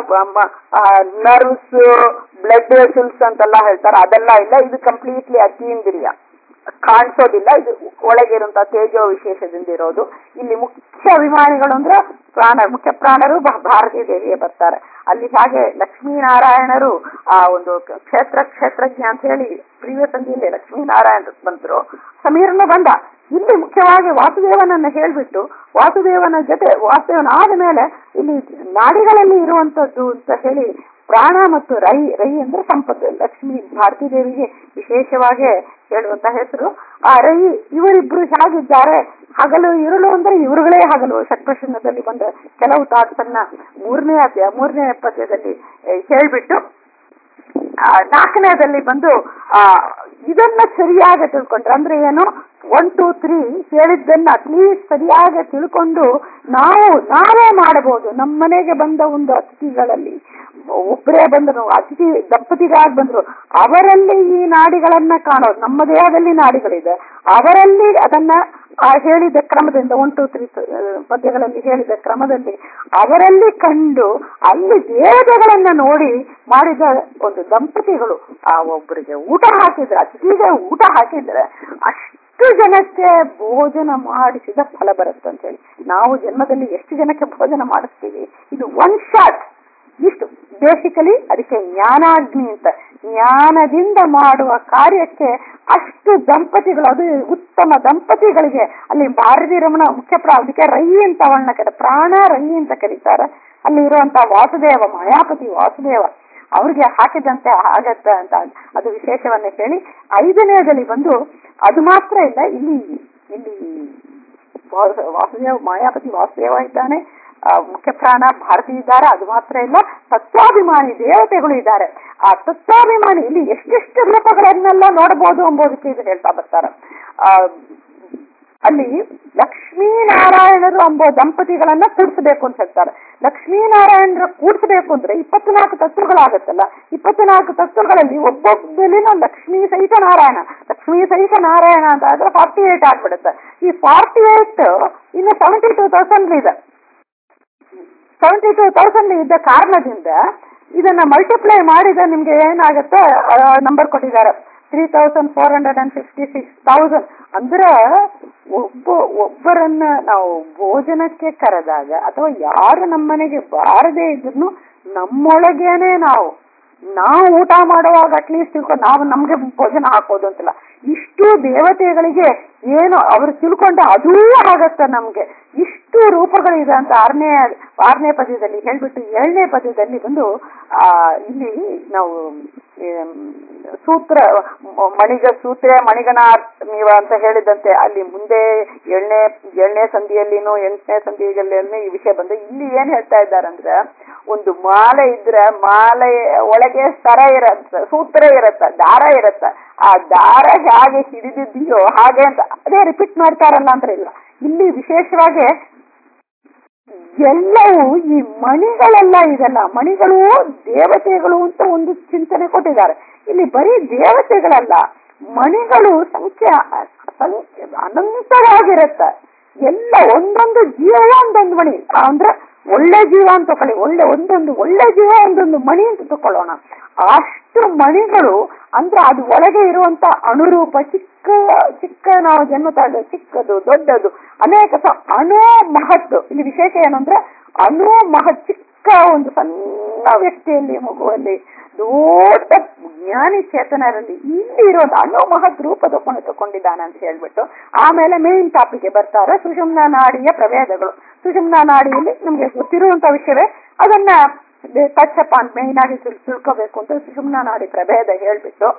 ನರ್ವ್ಸ್ ಬ್ಲಡ್ ವೆಸಲ್ಸ್ ಅಂತೆಲ್ಲ ಹೇಳ್ತಾರೆ ಅದೆಲ್ಲ ಇಲ್ಲ ಇದು ಕಂಪ್ಲೀಟ್ಲಿ ಅತೀಂದ್ರಿಯ ಕಾಣಿಸೋದಿಲ್ಲ ಇದು ಒಳಗಿರುವಂತಹ ತೇಜೋ ವಿಶೇಷದಿಂದ ಇರೋದು ಇಲ್ಲಿ ಮುಖ್ಯ ಅಭಿಮಾನಿಗಳು ಅಂದ್ರೆ ಪ್ರಾಣ ಮುಖ್ಯ ಪ್ರಾಣರು ಭ- ಭಾರತೀ ದೇವಿಯೇ ಬರ್ತಾರೆ ಅಲ್ಲಿ ಹಾಗೆ ಲಕ್ಷ್ಮೀನಾರಾಯಣರು ಆ ಒಂದು ಕ್ಷೇತ್ರ ಕ್ಷೇತ್ರಜ್ಞ ಅಂತ ಹೇಳಿ ಪ್ರಿವಿಯಸ್ ಸಂಧಿಯಲ್ಲಿ ಲಕ್ಷ್ಮೀನಾರಾಯಣ ಬಂದ್ರು ಸಮೀರನು ಬಂದ ಇಲ್ಲಿ ಮುಖ್ಯವಾಗಿ ವಾಸುದೇವನನ್ನ ಹೇಳ್ಬಿಟ್ಟು ವಾಸುದೇವನ ಜೊತೆ ವಾಸುದೇವನ ಆದ ಮೇಲೆ ಇಲ್ಲಿ ನಾಡಿಗಳಲ್ಲಿ ಇರುವಂತದ್ದು ಅಂತ ಹೇಳಿ ಪ್ರಾಣ ಮತ್ತು ರೈ ರೈ ಅಂದ್ರೆ ಸಂಪತ್ತು ಲಕ್ಷ್ಮಿ ಭಾರತೀ ದೇವಿಗೆ ವಿಶೇಷವಾಗಿ ಹೇಳುವಂತ ಹೆಸರು ಆ ರೈ ಇವರಿಬ್ರು ಹೇಗಿದ್ದಾರೆ ಹಗಲು ಇರುಳು ಅಂದ್ರೆ ಇವರುಗಳೇ ಹಗಲು ಷಟ್ಪ್ರಸನ್ನದಲ್ಲಿ ಬಂದ ಕೆಲವು ಥಾಟ್ಸ್ ಅನ್ನ ಮೂರನೇ ಅಧ್ಯಾಯ ಮೂರನೇ ಪದ್ಯದಲ್ಲಿ ಆ, ಹೇಳ್ಬಿಟ್ಟು ಆ, ನಾಲ್ಕನೇದಲ್ಲಿ ಬಂದು ಆ ಇದನ್ನ ಸರಿಯಾಗಿ ತಿಳ್ಕೊಂಡ್ರೆ ಅಂದ್ರೆ ಏನು ಒನ್ ಟೂ ತ್ರೀ ಹೇಳಿದ್ದನ್ನ ಅಟ್ಲೀಸ್ಟ್ ಸರಿಯಾಗಿ ತಿಳ್ಕೊಂಡು ನಾವು ನಾವೇ ಮಾಡಬಹುದು ನಮ್ಮ ಮನೆಗೆ ಬಂದ ಒಂದು ಅತಿಥಿಗಳಲ್ಲಿ ಒಬ್ಬರೇ ಬಂದರು ಅತಿಥಿ ದಂಪತಿಗಾಗಿ ಬಂದ್ರು ಅವರಲ್ಲಿ ಈ ನಾಡಿಗಳನ್ನ ಕಾಣೋದು ನಮ್ಮ ದೇಹದಲ್ಲಿ ನಾಡಿಗಳಿದೆ ಅವರಲ್ಲಿ ಅದನ್ನ ಆ ಹೇಳಿದ ಕ್ರಮದಿಂದ ಒನ್ ಟು ತ್ರೀ ಪದ್ಯಗಳಲ್ಲಿ ಹೇಳಿದ ಕ್ರಮದಲ್ಲಿ ಅವರಲ್ಲಿ ಕಂಡು ಅಲ್ಲಿ ದೇವತೆಗಳನ್ನ ನೋಡಿ ಮಾಡಿದ ಒಂದು ದಂಪತಿಗಳು ಆ ಒಬ್ಬರಿಗೆ ಊಟ ಹಾಕಿದ್ರೆ ಅತಿಥಿಗೆ ಊಟ ಹಾಕಿದ್ರೆ ಅಷ್ಟು ಜನಕ್ಕೆ ಭೋಜನ ಮಾಡಿಸಿದ ಫಲ ಬರುತ್ತೆ ಅಂತ ಹೇಳಿ ನಾವು ಜನ್ಮದಲ್ಲಿ ಎಷ್ಟು ಜನಕ್ಕೆ ಭೋಜನ ಮಾಡಿಸ್ತೀವಿ ಇದು ಒನ್ ಶಾಟ್ ಇಷ್ಟು ಬೇಸಿಕಲಿ ಅದಕ್ಕೆ ಜ್ಞಾನಾಗ್ನಿ ಅಂತ ಜ್ಞಾನದಿಂದ ಮಾಡುವ ಕಾರ್ಯಕ್ಕೆ ಅಷ್ಟು ದಂಪತಿಗಳು ಅದು ಉತ್ತಮ ದಂಪತಿಗಳಿಗೆ ಅಲ್ಲಿ ಭಾರತಿ ರಮಣ ಮುಖ್ಯ ಪ್ರಾ- ಅದಕ್ಕೆ ರೈ ಅಂತ ಅವಳನ್ನ ಕರೆ ಪ್ರಾಣ ರೈ ಅಂತ ಕರೀತಾರೆ ಅಲ್ಲಿ ಇರುವಂತ ವಾಸುದೇವ ಮಾಯಾಪತಿ ವಾಸುದೇವ ಅವ್ರಿಗೆ ಹಾಕಿದಂತೆ ಆಗತ್ತ ಅಂತ ಅದು ವಿಶೇಷವನ್ನ ಹೇಳಿ ಐದನೇದಲ್ಲಿ ಬಂದು ಅದು ಮಾತ್ರ ಇಲ್ಲ ಇಲ್ಲಿ ಇಲ್ಲಿ ವಾಸು- ವಾಸುದೇವ ಮಾಯಾಪತಿ ವಾಸುದೇವ ಇದ್ದಾನೆ ಆ, ಮುಖ್ಯ ಪ್ರಾಣ ಭಾರತಿ ಇದ್ದಾರೆ ಅದು ಮಾತ್ರ ಇಲ್ಲ ತತ್ವಾಭಿಮಾನಿ ದೇವತೆಗಳು ಇದ್ದಾರೆ ಆ ತತ್ವಾಭಿಮಾನಿ ಇಲ್ಲಿ ಎಷ್ಟೆಷ್ಟು ರೂಪಗಳನ್ನೆಲ್ಲ ನೋಡಬಹುದು ಎಂಬುದಕ್ಕೆ ಇದು ಹೇಳ್ತಾ ಬರ್ತಾರೆ ಆ ಅಲ್ಲಿ ಲಕ್ಷ್ಮೀನಾರಾಯಣರು ಎಂಬ ದಂಪತಿಗಳನ್ನ ಕೂಡಿಸಬೇಕು ಅಂತ ಹೇಳ್ತಾರೆ ಲಕ್ಷ್ಮೀನಾರಾಯಣರ ಕೂಡಿಸಬೇಕು ಅಂದ್ರೆ ಇಪ್ಪತ್ನಾಲ್ಕು ತತ್ವಗಳಾಗತ್ತಲ್ಲ ಇಪ್ಪತ್ನಾಲ್ಕು ತತ್ವಗಳಲ್ಲಿ ಒಬ್ಬೊಬ್ಬಲಿನ ಲಕ್ಷ್ಮೀ ಸಹಿತ ನಾರಾಯಣ ಲಕ್ಷ್ಮೀ ಸಹಿತ ನಾರಾಯಣ ಅಂತ ಆದ್ರೆ ಫಾರ್ಟಿ ಏಟ್ ಆಗ್ಬಿಡುತ್ತೆ ಈ ಫಾರ್ಟಿ ಏಟ್ ಇನ್ನು ಸೆವೆಂಟಿ ಟೂ ತೌಸಂಡ್ ಇದೆ ಸೆವೆಂಟಿ ಟೂ ತೌಸಂಡ್ ಇದ್ದ ಕಾರಣದಿಂದ ಇದನ್ನ ಮಲ್ಟಿಪ್ಲೈ ಮಾಡಿದ ನಿಮ್ಗೆ ಏನಾಗುತ್ತೆ ನಂಬರ್ ಕೊಟ್ಟಿದ್ದಾರೆ three thousand four hundred and fifty six thousand ಅಂದ್ರೆ ಒಬ್ಬ ಒಬ್ಬರನ್ನ ನಾವು ಭೋಜನಕ್ಕೆ ಕರೆದಾಗ ಅಥವಾ ಯಾರು ನಮ್ಮನೆಗೆ ಬಾರದೇ ಇದ್ರು ನಮ್ಮೊಳಗೇನೆ ನಾವು ನಾವು ಊಟ ಮಾಡುವಾಗ ಅಟ್ಲೀಸ್ಟ್ ತಿಳ್ಕೊಂಡು ನಾವು ನಮ್ಗೆ ಭೋಜನ ಹಾಕೋದು ಅಂತಲ್ಲ ಇಷ್ಟು ದೇವತೆಗಳಿಗೆ ಏನು ಅವರು ತಿಳ್ಕೊಂಡ ಅದೂ ಆಗತ್ತ ನಮ್ಗೆ ಇಷ್ಟು ರೂಪಗಳಿದೆ ಅಂತ ಆರನೇ ಆರನೇ ಪದ್ಯದಲ್ಲಿ ಹೇಳ್ಬಿಟ್ಟು ಏಳನೇ ಪದ್ಯದಲ್ಲಿ ಬಂದು ಆ ಇಲ್ಲಿ ನಾವು ಏಮ್, ಸೂತ್ರ ಮ- ಮಣಿಗ ಸೂತ್ರ ಮಣಿಗಣ ನೀವ ಅಂತ ಹೇಳಿದಂತೆ ಅಲ್ಲಿ ಮುಂದೆ ಏಳನೇ ಏಳನೇ ಸಂಧಿಯಲ್ಲಿನೂ ಎಂಟನೇ ಸಂಧಿಯಲ್ಲಿ ಈ ವಿಷಯ ಬಂದು ಇಲ್ಲಿ ಏನ್ ಹೇಳ್ತಾ ಇದ್ದಾರಂದ್ರೆ ಒಂದು ಮಾಲೆ ಇದ್ರೆ ಮಾಲೆ ಒಳಗೆ ಸರ ಇರತ್ತ ಸೂತ್ರ ಇರತ್ತ ದಾರ ಇರತ್ತ ಆ ದಾರ ಹೇಗೆ ಹಿಡಿದಿದೆಯೋ ಹಾಗೆ ಅಂತ ಅದೇ ರಿಪೀಟ್ ಮಾಡ್ತಾರಲ್ಲ ಅಂದ್ರೆ ಇಲ್ಲ ಇಲ್ಲಿ ವಿಶೇಷವಾಗಿ ಎಲ್ಲವೂ ಈ ಮಣಿಗಳೆಲ್ಲ ಇದೆಲ್ಲ ಮಣಿಗಳು ದೇವತೆಗಳು ಅಂತ ಒಂದು ಚಿಂತನೆ ಕೊಟ್ಟಿದ್ದಾರೆ ಇಲ್ಲಿ ಬರೀ ದೇವತೆಗಳಲ್ಲ ಮಣಿಗಳು ಸಂಖ್ಯೆ ಸಂಖ್ಯೆ ಅನಂತವಾಗಿರುತ್ತೆ ಎಲ್ಲ ಒಂದೊಂದು ಜೀವ ಒಂದೊಂದು ಮಣಿ ಅಂದ್ರೆ ಒಳ್ಳೆ ಜೀವ ಅಂತ ತಕೊಳ್ಳಿ ಒಳ್ಳೆ ಒಂದೊಂದು ಒಳ್ಳೆ ಜೀವ ಒಂದೊಂದು ಮಣಿ ಅಂತ ತಕೊಳ್ಳೋಣ ಅಷ್ಟು ಮಣಿಗಳು ಅಂದ್ರೆ ಅದು ಒಳಗೆ ಇರುವಂತ ಅಣುರೂಪ ಚಿಕ್ಕ ಚಿಕ್ಕ ನಾವು ಜನ್ಮ ತಾಳಿದ ಚಿಕ್ಕದು ದೊಡ್ಡದು ಅನೇಕ ಸ- ಅಣು ಮಹತ್ತು ಇಲ್ಲಿ ವಿಶೇಷ ಏನಂದ್ರೆ ಅಣು ಮಹತ್ ಚಿಕ್ಕ ಒಂದು ಸಣ್ಣ ವ್ಯಕ್ತಿಯಲ್ಲಿ ಮಗುವಲ್ಲಿ ದೊಡ್ಡ ಜ್ಞಾನಿ ಚೇತನರಲ್ಲಿ ಇಲ್ಲಿ ಇರುವಂತ ಅಣು ಮಹತ್ ರೂಪ ತಕೊಂಡು ತಕೊಂಡಿದ್ದಾನೆ ಅಂತ ಹೇಳ್ಬಿಟ್ಟು ಆಮೇಲೆ ಮೇನ್ ಟಾಪಿಕ್ಗೆ ಬರ್ತಾರೆ ಸುಷುಮ್ನ ನಾಡಿಯ ಪ್ರಭೇದಗಳು ಸುಷುಮ್ನ ನಾಡಿಯಲ್ಲಿ ನಮ್ಗೆ ಗೊತ್ತಿರುವಂತ ವಿಷಯವೇ ಅದನ್ನ ಟಚ್ ಅಂತ ಮೇನ್ ಆಗಿ ತಿಳ್- ತಿಳ್ಕೋಬೇಕು ಅಂತ ಸುಷುಮ್ನ ನಾಡಿ ಪ್ರಭೇದ ಹೇಳ್ಬಿಟ್ಟು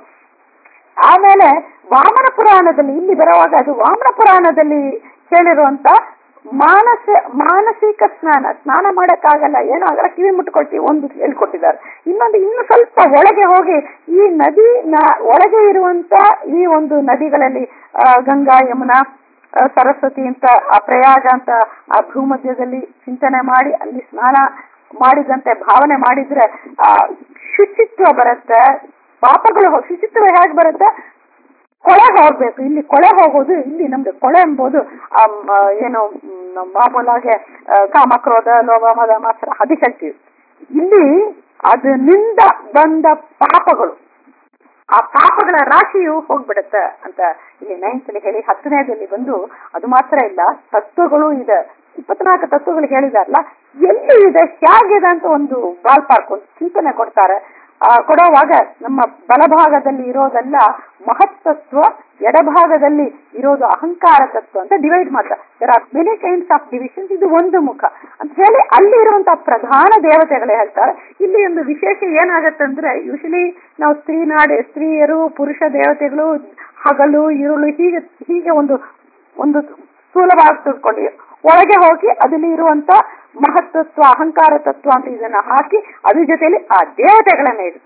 ಆಮೇಲೆ ವಾಮನ ಪುರಾಣದಲ್ಲಿ ಇಲ್ಲಿ ಬರುವಾಗ ಅದು ವಾಮನ ಪುರಾಣದಲ್ಲಿ ಹೇಳಿರುವಂತ ಮಾನಸ ಮಾನಸಿಕ ಸ್ನಾನ ಸ್ನಾನ ಮಾಡಕ್ಕಾಗಲ್ಲ ಏನೋ ಆಗಲ್ಲ ಕಿವಿ ಮುಟ್ಕೊಳ್ತೀವಿ ಒಂದು ಹೇಳ್ಕೊಟ್ಟಿದ್ದಾರೆ ಇನ್ನೊಂದು ಇನ್ನು ಸ್ವಲ್ಪ ಒಳಗೆ ಹೋಗಿ ಈ ನದಿ ನ- ಒಳಗೆ ಇರುವಂತ ಈ ಒಂದು ನದಿಗಳಲ್ಲಿ ಆ, ಗಂಗಾ ಯಮುನಾ ಆ, ಸರಸ್ವತಿ ಅಂತ ಆ ಪ್ರಯಾಗ ಅಂತ ಆ ಭೂಮಧ್ಯದಲ್ಲಿ ಚಿಂತನೆ ಮಾಡಿ ಅಲ್ಲಿ ಸ್ನಾನ ಮಾಡಿದಂತೆ ಭಾವನೆ ಮಾಡಿದ್ರೆ ಆ ಶುಚಿತ್ವ ಬರುತ್ತೆ ಪಾಪಗಳು ಹೋಗ್- ಶುಚಿತ್ವ ಹೇಗೆ ಬರುತ್ತೆ ಕೊಳೆ ಹೋಗ್ಬೇಕು ಇಲ್ಲಿ ಕೊಳೆ ಹೋಗೋದು ಇಲ್ಲಿ ನಮ್ಗೆ ಕೊಳೆ ಎಂಬುದು ಆ, ಮ, ಏನು ಮ್, ಮಾಮೂಲಾಗೆ ಆ, ಕಾಮ ಕ್ರೋಧ ಲೋಭ ಮದ ಮಾತ್ರ ಅದು ಹೇಳ್ತೀವಿ ಇಲ್ಲಿ ಅದರಿಂದ ಬಂದ ಪಾಪಗಳು ಆ ಪಾಪಗಳ ರಾಶಿಯು ಹೋಗ್ಬಿಡುತ್ತೆ ಅಂತ ಇಲ್ಲಿ ನೈನ್ತ್ ಹೇಳಿ ಹತ್ತನೇದಲ್ಲಿ ಬಂದು ಅದು ಮಾತ್ರ ಇಲ್ಲ ತತ್ವಗಳು ಇದೆ ಇಪ್ಪತ್ನಾಲ್ಕು ತತ್ವಗಳು ಹೇಳಿದಾರಲ್ಲ ಎಲ್ಲಿ ಇದೆ ಹೇಗಿದೆ ಅಂತ ಒಂದು ಬಾಲ್ ಪಾರ್ಕ್ ಒಂದು ಚಿಂತನೆ ಕೊಡ್ತಾರೆ ಆ, ಕೊಡುವಾಗ ನಮ್ಮ ಬಲಭಾಗದಲ್ಲಿ ಇರೋದೆಲ್ಲ ಮಹತ್ತತ್ವ ಎಡಭಾಗದಲ್ಲಿ ಇರೋದು ಅಹಂಕಾರ ತತ್ವ ಅಂತ ಡಿವೈಡ್ ಮಾಡ್ತಾರೆ there are many kinds of divisions ಇದು ಒಂದು ಮುಖ ಅಂತ ಹೇಳಿ ಅಲ್ಲಿ ಇರುವಂತಹ ಪ್ರಧಾನ ದೇವತೆಗಳು ಹೇಳ್ತಾರೆ ಇಲ್ಲಿ ಒಂದು ವಿಶೇಷ ಏನಾಗತ್ತಂದ್ರೆ ಯೂಶಲಿ ನಾವು ಸ್ತ್ರೀ ನಾಡಿ ಸ್ತ್ರೀಯರು ಪುರುಷ ದೇವತೆಗಳು ಹಗಲು ಇರುಳು ಹೀಗೆ ಹೀಗೆ ಒಂದು ಒಂದು ಸ್ಥೂಲವಾಗಿ ತಿಳ್ಕೊಂಡು ಒಳಗೆ ಹೋಗಿ ಅದಲ್ಲಿ ಇರುವಂತ ಮಹತ್ತತ್ವ ಅಹಂಕಾರ ತತ್ವ ಅಂತ ಇದನ್ನ ಹಾಕಿ ಅದ್ರ ಜೊತೆಲಿ ಆ ದೇವತೆಗಳನ್ನ ಇಡ್ತಾರೆ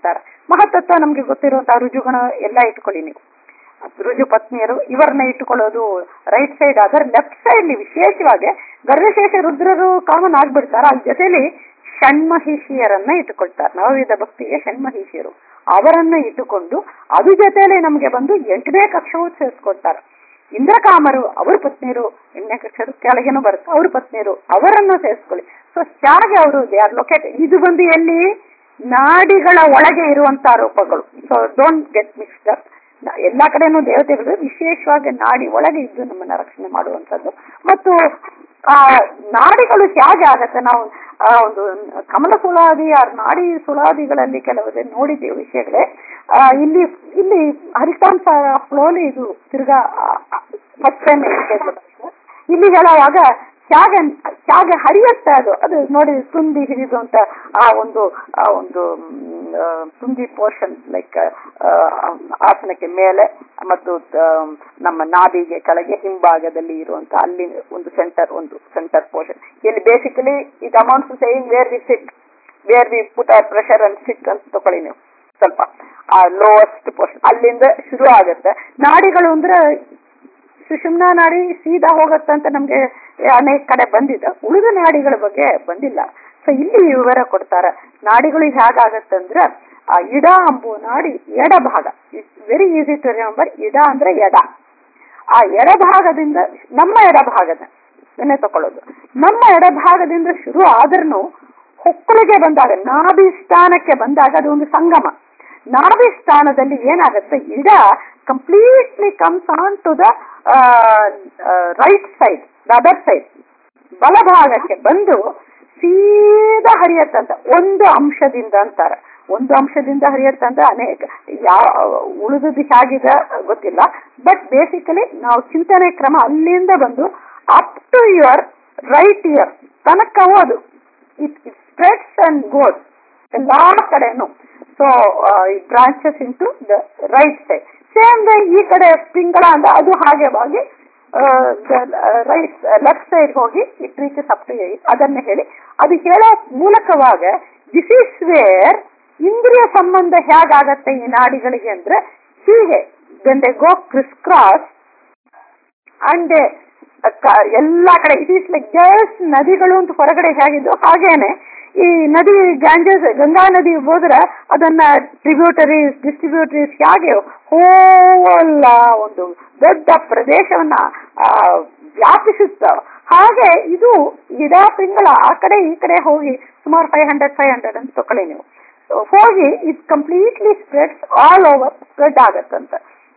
ಮಹತ್ತತ್ವ ನಮ್ಗೆ ಗೊತ್ತಿರುವಂತಹ ರುಜುಗುಣ ಎಲ್ಲ ಇಟ್ಕೊಳ್ಳಿ ನೀವು ರುಜು ಪತ್ನಿಯರು ಇವರನ್ನ ಇಟ್ಟುಕೊಳ್ಳೋದು ರೈಟ್ ಸೈಡ್ ಅದರ ಲೆಫ್ಟ್ ಸೈಡ್ ವಿಶೇಷವಾಗಿ ಗರ್ಭಶೇಷ ರುದ್ರರು ಕಾಮನ್ ಆಗ್ಬಿಡ್ತಾರೆ ಅದ್ರ ಜೊತೆಲಿ ಷಣ್ಮಹಿಷಿಯರನ್ನ ಇಟ್ಟುಕೊಳ್ತಾರೆ ನವವಿಧ ಭಕ್ತಿಗೆ ಷಣ್ಮಹಿಷಿಯರು ಅವರನ್ನ ಇಟ್ಟುಕೊಂಡು ಅದ್ರ ಜೊತೆಲೆ ನಮ್ಗೆ ಬಂದು ಎಂಟನೇ ಕಕ್ಷವು ಸೇರಿಸ್ಕೊಳ್ತಾರೆ ಇಂದ್ರಕಾಮರು ಅವ್ರ ಪತ್ನಿಯರು ಎಂಟನೇ ಕಕ್ಷದ ಕೆಳಗೇನು ಬರುತ್ತೆ ಅವ್ರ ಪತ್ನಿಯರು ಅವರನ್ನು ಸೇರಿಸ್ಕೊಳ್ಳಿ ಸೊ ಹೇಗೆ ಅವರು ದೇ ಆರ್ ಲೊಕೇಟ್ ಇದು ಬಂದು ಎಲ್ಲಿ ನಾಡಿಗಳ ಒಳಗೆ ಇರುವಂತಹ ರೂಪಗಳು so don't get mixed up ಎಲ್ಲಾ ಕಡೆನೂ ದೇವತೆಗಳು ವಿಶೇಷವಾಗಿ ನಾಡಿ ಒಳಗೆ ಇದ್ದು ನಮ್ಮನ್ನ ರಕ್ಷಣೆ ಮಾಡುವಂತದ್ದು ಮತ್ತು ಆ ನಾಡಿಗಳು ಹೇಗೆ ಆಗತ್ತೆ ನಾವು ಆ ಒಂದು ಕಮಲ ಸುಳಾದಿ ಆ ನಾಡಿ ಸುಳಾದಿಗಳಲ್ಲಿ ಕೆಲವು ನೋಡಿದ್ದೀವಿ ವಿಷಯಗಳೇ ಆ, ಇಲ್ಲಿ ಇಲ್ಲಿ ಹರಿಕಾಂತ ಫ್ಲೋಲಿ ಇದು ತಿರ್ಗಾ ಫಸ್ಟ್ ಟೈಮ್ ಇಲ್ಲಿ ಹೇಳುವಾಗ ಹೇಗೆ ಹೇಗೆ ಹರಿಯುತ್ತೆ ಅದು ಅದು ನೋಡಿ ತುಂಬಿ ಹಿಡಿದು ಅಂತ ಆ ಒಂದು ಆ ಒಂದು ಮ್, ಆ, ತುಂಬಿ ಪೋರ್ಷನ್ ಲೈಕ್ ಆಸನಕ್ಕೆ ಮೇಲೆ ಮತ್ತು ಆ, ನಮ್ಮ ನಾಭಿಗೆ ಕೆಳಗೆ ಹಿಂಭಾಗದಲ್ಲಿ ಇರುವಂತ ಅಲ್ಲಿ ಒಂದು ಸೆಂಟರ್ ಒಂದು ಸೆಂಟರ್ ಪೋರ್ಷನ್ ಇಲ್ಲಿ basically it amounts saying where we sit where we put ಆ ಪ್ರೆಷರ್ ಅಂಡ್ ಸಿಟ್ ಅಂತ ತಗೊಳ್ಳಿ ನೀವು ಸ್ವಲ್ಪ ಆ ಲೋಯೆಸ್ಟ್ ಪೋರ್ಷನ್ ಅಲ್ಲಿಂದ ಶುರು ಆಗುತ್ತೆ ನಾಡಿಗಳು ಅಂದ್ರೆ ಸುಷುಮ್ನಾ ನಾಡಿ ಸೀದಾ ಹೋಗುತ್ತೆ ಅಂತ ನಮ್ಗೆ ಅನೇಕ ಕಡೆ ಬಂದಿದೆ ಉಳಿದ ನಾಡಿಗಳ ಬಗ್ಗೆ ಬಂದಿಲ್ಲ ಸೊ ಇಲ್ಲಿ ವಿವರ ಕೊಡ್ತಾರೆ ನಾಡಿಗಳು ಹೇಗಾಗತ್ತೆ ಅಂದ್ರೆ ಆ ಇಡ ಅಂಬು ನಾಡಿ ಎಡಭಾಗ it's very easy to remember ಇಡ ಅಂದ್ರೆ ಎಡ ಆ ಎಡಭಾಗದಿಂದ ನಮ್ಮ ಎಡಭಾಗದ ಇದನ್ನೇ ತಕೊಳ್ಳೋದು ನಮ್ಮ ಎಡಭಾಗದಿಂದ ಶುರು ಆದ್ರೂ ಹೊಕ್ಕಳಿಗೆ ಬಂದಾಗ ನಾಭಿ ಸ್ಥಾನಕ್ಕೆ ಬಂದಾಗ ಅದು ಒಂದು ಸಂಗಮ ನಾಭಿ ಸ್ಥಾನದಲ್ಲಿ ಏನಾಗುತ್ತೆ ಇಡ completely comes on to the right side the other side ಬಲಭಾಗಕ್ಕೆ ಬಂದು ಸೀದಾ ಹರಿಯತ್ತಂತ ಒಂದು ಅಂಶದಿಂದ ಅಂತಾರೆ ಒಂದು ಅಂಶದಿಂದ ಹರಿಯತ್ತಂತ ಅನೇಕ ಯಾವ ಉಳಿದದ್ದು ಹೇಗಿದೆ ಗೊತ್ತಿಲ್ಲ ಬಟ್ ಬೇಸಿಕಲಿ ನಾವು ಚಿಂತನೆ ಕ್ರಮ ಅಲ್ಲಿಂದ ಬಂದು up to your right ear ತನಕವೂ ಅದು it it spreads and goes ಎಲ್ಲಾ ಕಡೆನು so it branches into the right side same way ಈ ಕಡೆ ಪಿಂಗಳ ಅಂತ ಅದು ಹಾಗೆ ಹೋಗಿ ರೈಟ್ ಲೆಫ್ಟ್ ಸೈಡ್ ಹೋಗಿ ಇಟ್ ರೀಚಸ್ ಅಪ್ ಟು ಅದನ್ನ ಹೇಳಿ ಅದು ಹೇಳೋ ಮೂಲಕವಾಗ ದಿಸ್ ಈಸ್ ವೇರ್ ಇಂದ್ರಿಯ ಸಂಬಂಧ ಹೇಗಾಗತ್ತೆ ಈ ನಾಡಿಗಳಿಗೆ ಅಂದ್ರೆ ಹೀಗೆ then they go criss cross and ಎಲ್ಲಾ ಕಡೆ ಇಟ್ ಈಸ್ ಲೈಕ್ ಜಸ್ಟ್ ನದಿಗಳು ಅಂತ ಹೊರಗಡೆ ಹೇಗಿದ್ದು ಹಾಗೇನೆ ಈ ನದಿ ಗ್ಯಾಂಜಸ್ ಗಂಗಾ ನದಿ ಹೋದ್ರೆ ಅದನ್ನ ಟ್ರಿಬ್ಯೂಟರೀಸ್ ಡಿಸ್ಟ್ರಿಬ್ಯೂಟರೀಸ್ ಹೇಗೆ ಹೋಲ್ ಒಂದು ದೊಡ್ಡ ಪ್ರದೇಶವನ್ನ ಆ, ವ್ಯಾಪಿಸುತ್ತ ಹಾಗೆ ಇದು ಇಡಾ ತಿಂಗಳ ಆ ಕಡೆ ಈ ಕಡೆ ಹೋಗಿ ಸುಮಾರು ಫೈವ್ ಹಂಡ್ರೆಡ್ ಫೈವ್ ಹಂಡ್ರೆಡ್ ಅಂತ ತಕೊಳ್ಳಿ ನೀವು So, ಹೋಗಿ it completely spreads all over spread ಆಗತ್ತಂತ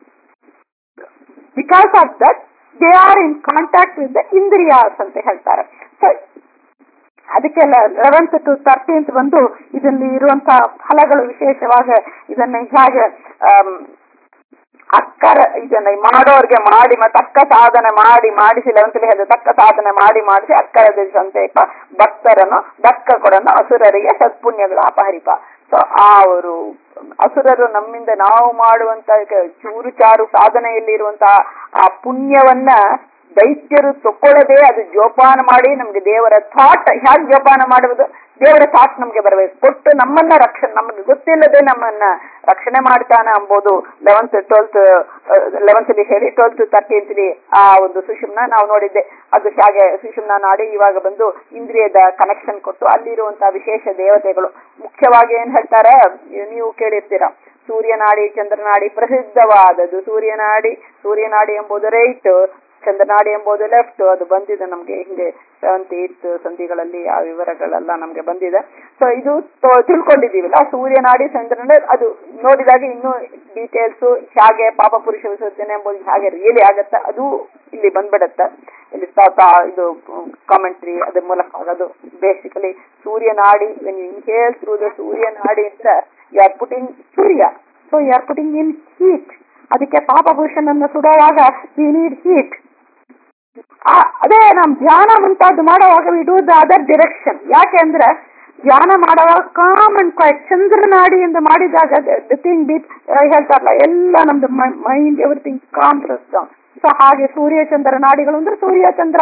because of that they are in contact with the ಇಂದ್ರಿಯಾಸ್ ಅಂತ ಹೇಳ್ತಾರೆ ಸೊ ಅದಕ್ಕೆಲ್ಲ ಲೆವೆಂತ್ ಟು ತರ್ಟೀನ್ತ್ ಬಂದು ಇದರಲ್ಲಿ ಇರುವಂತಹ ಫಲಗಳು ವಿಶೇಷವಾಗಿ ಇದನ್ನ ಹೇಗೆ ಆಮ್, ಅಕ್ಕರ ಇದನ್ನ ಮಾಡೋರ್ಗೆ ಮಾಡಿ ಮತ್ತೆ ಅಕ್ಕ ಸಾಧನೆ ಮಾಡಿ ಮಾಡಿಸಿ ಲೆವೆಂತ್ ಹೇಳಿದ ತಕ್ಕ ಸಾಧನೆ ಮಾಡಿ ಮಾಡಿಸಿ ಅಕ್ಕರ ಸಂತೇಪ ಭಕ್ತರನ್ನು ದಕ್ಕ ಕೊಡನ್ನು ಅಸುರರಿಗೆ ಸತ್ಪುಣ್ಯಗಳ ಅಪಹರಿಪ ಸೊ ಆ ಅವರು ಅಸುರರು ನಮ್ಮಿಂದ ನಾವು ಮಾಡುವಂತ ಚೂರು ಚಾರು ಸಾಧನೆಯಲ್ಲಿ ಇರುವಂತಹ ಆ ಪುಣ್ಯವನ್ನ ದೈತ್ಯರು ತಕೊಳ್ಳದೆ ಅದು ಜೋಪಾನ ಮಾಡಿ ನಮ್ಗೆ ದೇವರ ಥಾಟ್ ಹೇಗೆ ಜೋಪಾನ ಮಾಡುವುದು ದೇವರ ಥಾಟ್ ನಮ್ಗೆ ಬರಬೇಕು ಕೊಟ್ಟು ನಮ್ಮನ್ನ ರಕ್ಷಣೆ ನಮಗೆ ಗೊತ್ತಿಲ್ಲದೆ ನಮ್ಮನ್ನ ರಕ್ಷಣೆ ಮಾಡ್ತಾನೆ ಅಂಬೋದು ಲೆವೆಂತ್ ಟ್ವೆಲ್ತ್ ಲೆವೆಂತ್ ಹೇಳಿ ಟ್ವೆಲ್ತ್ ತರ್ಟೀನ್ತ್ ಆ ಒಂದು ಸುಷುಮ್ನ ನಾವು ನೋಡಿದ್ದೆ ಅದು ಹೇಗೆ ಸುಷುಮ್ನ ನಾಡಿ ಇವಾಗ ಬಂದು ಇಂದ್ರಿಯದ ಕನೆಕ್ಷನ್ ಕೊಟ್ಟು ಅಲ್ಲಿರುವಂತಹ ವಿಶೇಷ ದೇವತೆಗಳು ಮುಖ್ಯವಾಗಿ ಏನ್ ಹೇಳ್ತಾರೆ ನೀವು ಕೇಳಿರ್ತೀರಾ ಸೂರ್ಯನಾಡಿ ಚಂದ್ರನಾಡಿ ಪ್ರಸಿದ್ಧವಾದದ್ದು ಸೂರ್ಯನಾಡಿ ಸೂರ್ಯನಾಡಿ ಎಂಬುದು ರೈಟ್ ಚಂದ್ರನಾಡಿ ಎಂಬುದು ಲೆಫ್ಟ್ ಅದು ಬಂದಿದೆ ನಮ್ಗೆ ಹಿಂದೆ ಸೆವೆಂತ್ ಏತ್ ಸಂಧಿಗಳಲ್ಲಿ ಆ ವಿವರಗಳೆಲ್ಲ ನಮ್ಗೆ ಬಂದಿದೆ ಸೊ ಇದು ತೊ- ತಿಳ್ಕೊಂಡಿದೀವಲ್ಲ ಸೂರ್ಯನಾಡಿ ಚಂದ್ರನಾಡಿ ಅದು ನೋಡಿದಾಗ ಇನ್ನೂ ಡೀಟೇಲ್ಸ್ ಹೇಗೆ ಪಾಪ ಪುರುಷ ವಿಸರ್ಜನೆ ಎಂಬುದು ಹೇಗೆ ರಿಯಲಿ ಆಗತ್ತೆ ಅದು ಇಲ್ಲಿ ಬಂದ್ಬಿಡತ್ತೆ ಇಲ್ಲಿ ತಾತ ಇದು ಕಾಮೆಂಟ್ರಿ ಅದ್ರ ಮೂಲಕ ಆಗೋದು ಬೇಸಿಕಲಿ ಸೂರ್ಯನಾಡಿ when you hale through the ಸೂರ್ಯನಾಡಿ ಅಂದ್ರೆ ಯು ಆರ್ ಪುಟಿಂಗ್ ಸೂರ್ಯ so you are putting in heat ಅದಕ್ಕೆ ಪಾಪ ಪುರುಷನನ್ನು ಸುಡುವಾಗ ವಿ ನೀಡ್ ಹೀಟ್ ಅದೇ ನಮ್ ಧ್ಯಾನ ಮುಂತಾದ್ದು ಮಾಡುವಾಗ we do the other direction ಯಾಕೆ ಅಂದ್ರೆ ಧ್ಯಾನ ಮಾಡುವಾಗ ಕಾಮ್ ಅಂಡ್ ಕ್ವೈಟ್ ಚಂದ್ರನಾಡಿಯಿಂದ ಮಾಡಿದಾಗ ಥಿಂಗ್ ಬೀಟ್ ಹೇಳ್ತಾರಲ್ಲ ಎಲ್ಲ ನಮ್ದು mind everything calm down so ಹಾಗೆ ಸೂರ್ಯ ಚಂದ್ರ ನಾಡಿಗಳು ಅಂದ್ರೆ ಸೂರ್ಯ ಚಂದ್ರ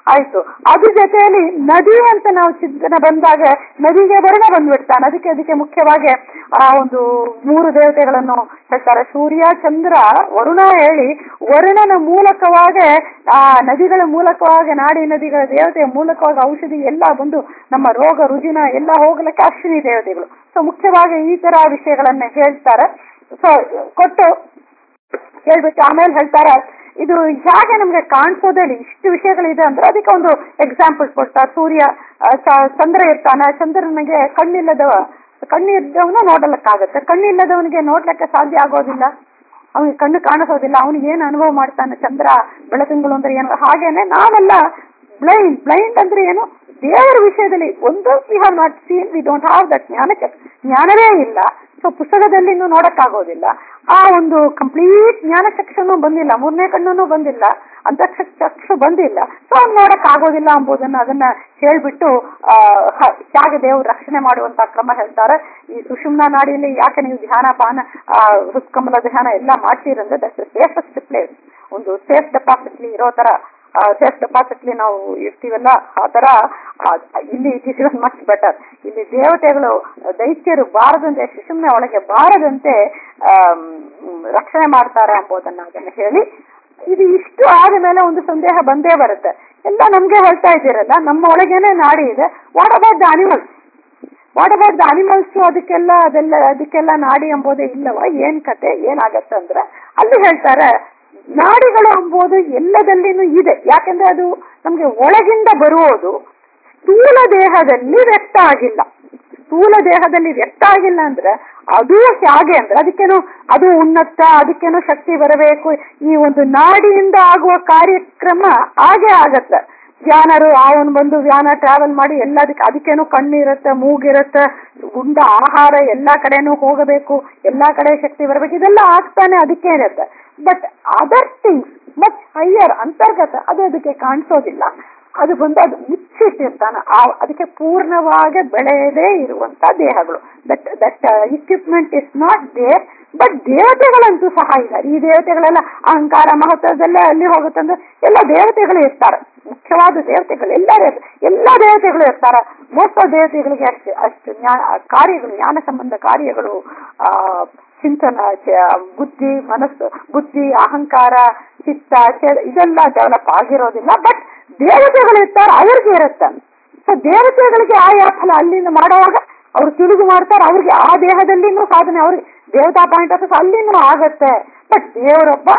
ಆಯ್ತು ಅದ್ರ ಜೊತೆಯಲ್ಲಿ ನದಿ ಅಂತ ನಾವು ಚಿಂತನೆ ಬಂದಾಗ ನದಿಗೆ ವರುಣ ಬಂದ್ಬಿಡ್ತಾನೆ ಅದಕ್ಕೆ ಅದಕ್ಕೆ ಮುಖ್ಯವಾಗಿ ಆ ಒಂದು ಮೂರು ದೇವತೆಗಳನ್ನು ಹೇಳ್ತಾರೆ ಸೂರ್ಯ ಚಂದ್ರ ವರುಣ ಹೇಳಿ ವರುಣನ ಮೂಲಕವಾಗಿ ಆ ನದಿಗಳ ಮೂಲಕವಾಗಿ ನಾಡಿ ನದಿಗಳ ದೇವತೆಯ ಮೂಲಕವಾಗಿ ಔಷಧಿ ಎಲ್ಲ ಬಂದು ನಮ್ಮ ರೋಗ ರುಜಿನ ಎಲ್ಲ ಹೋಗ್ಲಿಕ್ಕೆ ಅಶ್ವಿನಿ ದೇವತೆಗಳು ಸೊ ಮುಖ್ಯವಾಗಿ ಈ ತರ ವಿಷಯಗಳನ್ನ ಹೇಳ್ತಾರೆ ಸೊ ಕೊಟ್ಟು ಹೇಳ್ಬಿಟ್ಟು ಆಮೇಲೆ ಹೇಳ್ತಾರೆ ಇದು ಹೇಗೆ ನಮ್ಗೆ ಕಾಣಿಸೋದಲ್ಲಿ ಇಷ್ಟು ವಿಷಯಗಳಿದೆ ಅಂದ್ರೆ ಅದಕ್ಕೆ ಒಂದು ಎಕ್ಸಾಂಪಲ್ ಕೊಡ್ತಾರೆ ಸೂರ್ಯ ಆ, ಚ- ಚಂದ್ರ ಇರ್ತಾನೆ ಚಂದ್ರನಿಗೆ ಕಣ್ಣಿಲ್ಲದವ ಕಣ್ಣಿದ್ದವನು ನೋಡಲಿಕ್ಕಾಗತ್ತೆ ಕಣ್ಣಿಲ್ಲದವನಿಗೆ ನೋಡ್ಲಿಕ್ಕೆ ಸಾಧ್ಯ ಆಗೋದಿಲ್ಲ ಅವನಿಗೆ ಕಣ್ಣು ಕಾಣಿಸೋದಿಲ್ಲ ಅವನಿಗೆ ಏನು ಅನುಭವ ಮಾಡ್ತಾನೆ ಚಂದ್ರ ಬೆಳದಿಂಗಳು ಅಂದ್ರೆ ಏನು ಹಾಗೇನೆ ನಾವೆಲ್ಲ ಬ್ಲೈಂಡ್ ಬ್ಲೈಂಡ್ ಅಂದ್ರೆ ಏನು ದೇವರ ವಿಷಯದಲ್ಲಿ ಒಂದು we have not seen we don't have that ಜ್ಞಾನ ಜ್ಞಾನವೇ ಇಲ್ಲ ಸೊ ಪುಸ್ತಕದಲ್ಲಿ ನೋಡಕ್ಕಾಗೋದಿಲ್ಲ ಆ ಒಂದು ಕಂಪ್ಲೀಟ್ ಜ್ಞಾನ ಚಕ್ಷನು ಬಂದಿಲ್ಲ ಮೂರನೇ ಕಣ್ಣು ಬಂದಿಲ್ಲ ಅಂತ ಚಕ್ಷು ಬಂದಿಲ್ಲ ಸೊ ಅವ್ನು ನೋಡಕ್ ಆಗೋದಿಲ್ಲ ಎಂಬುದನ್ನ ಅದನ್ನ ಹೇಳ್ಬಿಟ್ಟು ಆ ಹ- ಹೇಗೆ ದೇವರು ರಕ್ಷಣೆ ಮಾಡುವಂತ ಕ್ರಮ ಹೇಳ್ತಾರೆ ಈ ಸುಷುಮ್ನ ನಾಡಿಯಲ್ಲಿ ಯಾಕೆ ನೀವು ಧ್ಯಾನ ಪಾನ ಆ ಹೃತ್ಕಮಲ ಧ್ಯಾನ ಎಲ್ಲ ಮಾಡ್ತೀರಂದ್ರೆ ದಟ್ಸ್ ಸೇಫೆಸ್ಟ್ ಪ್ಲೇಸ್ ಒಂದು ಸೇಫ್ ಡೆಪಾಸಿಟ್ಲಿ ಇರೋ ತರ ಸೇಫ್ ಡೆಪಾಸಿಟ್ಲಿ ನಾವು ಇರ್ತೀವಲ್ಲ ಆ ತರ ಆ, ಇಲ್ಲಿ ಇಟ್ ಇಸ್ ಮಚ್ ಬೆಟರ್ ಇಲ್ಲಿ ದೇವತೆಗಳು ದೈತ್ಯರು ಬಾರದಂತೆ ಸುಷುಮ್ನೆ ಒಳಗೆ ಬಾರದಂತೆ ಆಮ್, ರಕ್ಷಣೆ ಮಾಡ್ತಾರೆ ಎಂಬುದನ್ನ ಅದನ್ನ ಹೇಳಿ ಇದು ಇಷ್ಟು ಆದ ಮೇಲೆ ಒಂದು ಸಂದೇಹ ಬಂದೇ ಬರುತ್ತೆ ಎಲ್ಲ ನಮ್ಗೆ ಹೇಳ್ತಾ ಇದ್ದೀರಲ್ಲ ನಮ್ಮ ಒಳಗೇನೆ ನಾಡಿ ಇದೆ what about the animals what about the animals ಅದಕ್ಕೆಲ್ಲ ಅದೆಲ್ಲ ಅದಕ್ಕೆಲ್ಲ ನಾಡಿ ಎಂಬುದೇ ಇಲ್ಲವ ಏನ್ ಕತೆ ಏನಾಗತ್ತೆ ಅಂದ್ರೆ ಅಲ್ಲಿ ಹೇಳ್ತಾರೆ ನಾಡಿಗಳು ಎಂಬುದು ಎಲ್ಲದಲ್ಲಿನೂ ಇದೆ ಯಾಕಂದ್ರೆ ಅದು ನಮ್ಗೆ ಒಳಗಿಂದ ಬರುವುದು ಸ್ಥೂಲ ದೇಹದಲ್ಲಿ ವ್ಯಕ್ತ ಆಗಿಲ್ಲ ಸ್ಥೂಲ ದೇಹದಲ್ಲಿ ವ್ಯಕ್ತ ಆಗಿಲ್ಲ ಅಂದ್ರೆ ಅದು ಹೇಗೆ ಅಂದ್ರೆ ಅದಕ್ಕೇನು ಅದು ಉನ್ನತ ಅದಕ್ಕೇನು ಶಕ್ತಿ ಬರಬೇಕು ಈ ಒಂದು ನಾಡಿಯಿಂದ ಆಗುವ ಕಾರ್ಯಕ್ರಮ ಹಾಗೆ ಆಗತ್ತೆ ವ್ಯಾನರು ಅವನು ಬಂದು ವ್ಯಾನ ಟ್ರಾವೆಲ್ ಮಾಡಿ ಎಲ್ಲದಕ್ಕೆ ಅದಕ್ಕೇನು ಕಣ್ಣಿರುತ್ತೆ ಮೂಗಿರುತ್ತೆ ಗುಂಡ ಆಹಾರ ಎಲ್ಲಾ ಕಡೆನೂ ಹೋಗಬೇಕು ಎಲ್ಲಾ ಕಡೆ ಶಕ್ತಿ ಬರಬೇಕು ಇದೆಲ್ಲ ಆಗ್ತಾನೆ ಅದಕ್ಕೆ ಇರುತ್ತೆ but other things much higher ಅಂತರ್ಗತ ಅದು ಅದಕ್ಕೆ ಕಾಣಿಸೋದಿಲ್ಲ ಅದು ಬಂದು ಅದು ಮುಚ್ಚಿಟ್ಟಿರ್ತಾನೆ ಆ ಅದಕ್ಕೆ ಪೂರ್ಣವಾಗಿ ಬೆಳೆಯದೇ ಇರುವಂತ ದೇಹಗಳು that that equipment is not there but ದೇವತೆಗಳಂತೂ ಸಹ ಇದ್ದಾರೆ ಈ ದೇವತೆಗಳೆಲ್ಲ ಅಹಂಕಾರ ಮಹತ್ವದೆಲ್ಲ ಅಲ್ಲಿ ಹೋಗುತ್ತಂದ್ರೆ ಎಲ್ಲ ದೇವತೆಗಳು ಇರ್ತಾರೆ ಮುಖ್ಯವಾದ ದೇವತೆಗಳು ಎಲ್ಲರೂ ಇರ್ತಾರೆ. ಎಲ್ಲ ದೇವತೆಗಳು ಇರ್ತಾರೆ ಮೋಸ್ಟ್ ಆಫ್ ದೇವತೆಗಳಿಗೆ ಅಷ್ಟು ಅಷ್ಟು ಜ್ಞಾ- ಕಾರ್ಯಗಳು ಜ್ಞಾನ ಸಂಬಂಧ ಕಾರ್ಯಗಳು ಆ ಚಿಂತನ ಚ- ಬುದ್ಧಿ ಮನಸ್ಸು ಬುದ್ಧಿ ಅಹಂಕಾರ ಚಿತ್ತ ಚೇ- ಇದೆಲ್ಲ ಡೆವಲಪ್ ಆಗಿರೋದಿಲ್ಲ ಬಟ್ ದೇವತೆಗಳು ಇರ್ತಾರೆ ಅವ್ರಿಗೆ ಇರುತ್ತೆ ಸೊ ದೇವತೆಗಳಿಗೆ ಆಯಾ ಫಲ ಅಲ್ಲಿಂದ ಮಾಡುವಾಗ ಅವ್ರು ತಿಳಿದು ಮಾಡ್ತಾರೆ ಅವ್ರಿಗೆ ಆ ದೇಹದಲ್ಲಿನೂ ಸಾಧನೆ ಅವ್ರಿಗೆ ದೇವತಾ ಪಾಯಿಂಟ್ ಆಫ್ ಅಲ್ಲಿನೂ ಆಗತ್ತೆ ಬಟ್ ದೇವರೊಬ್ಬ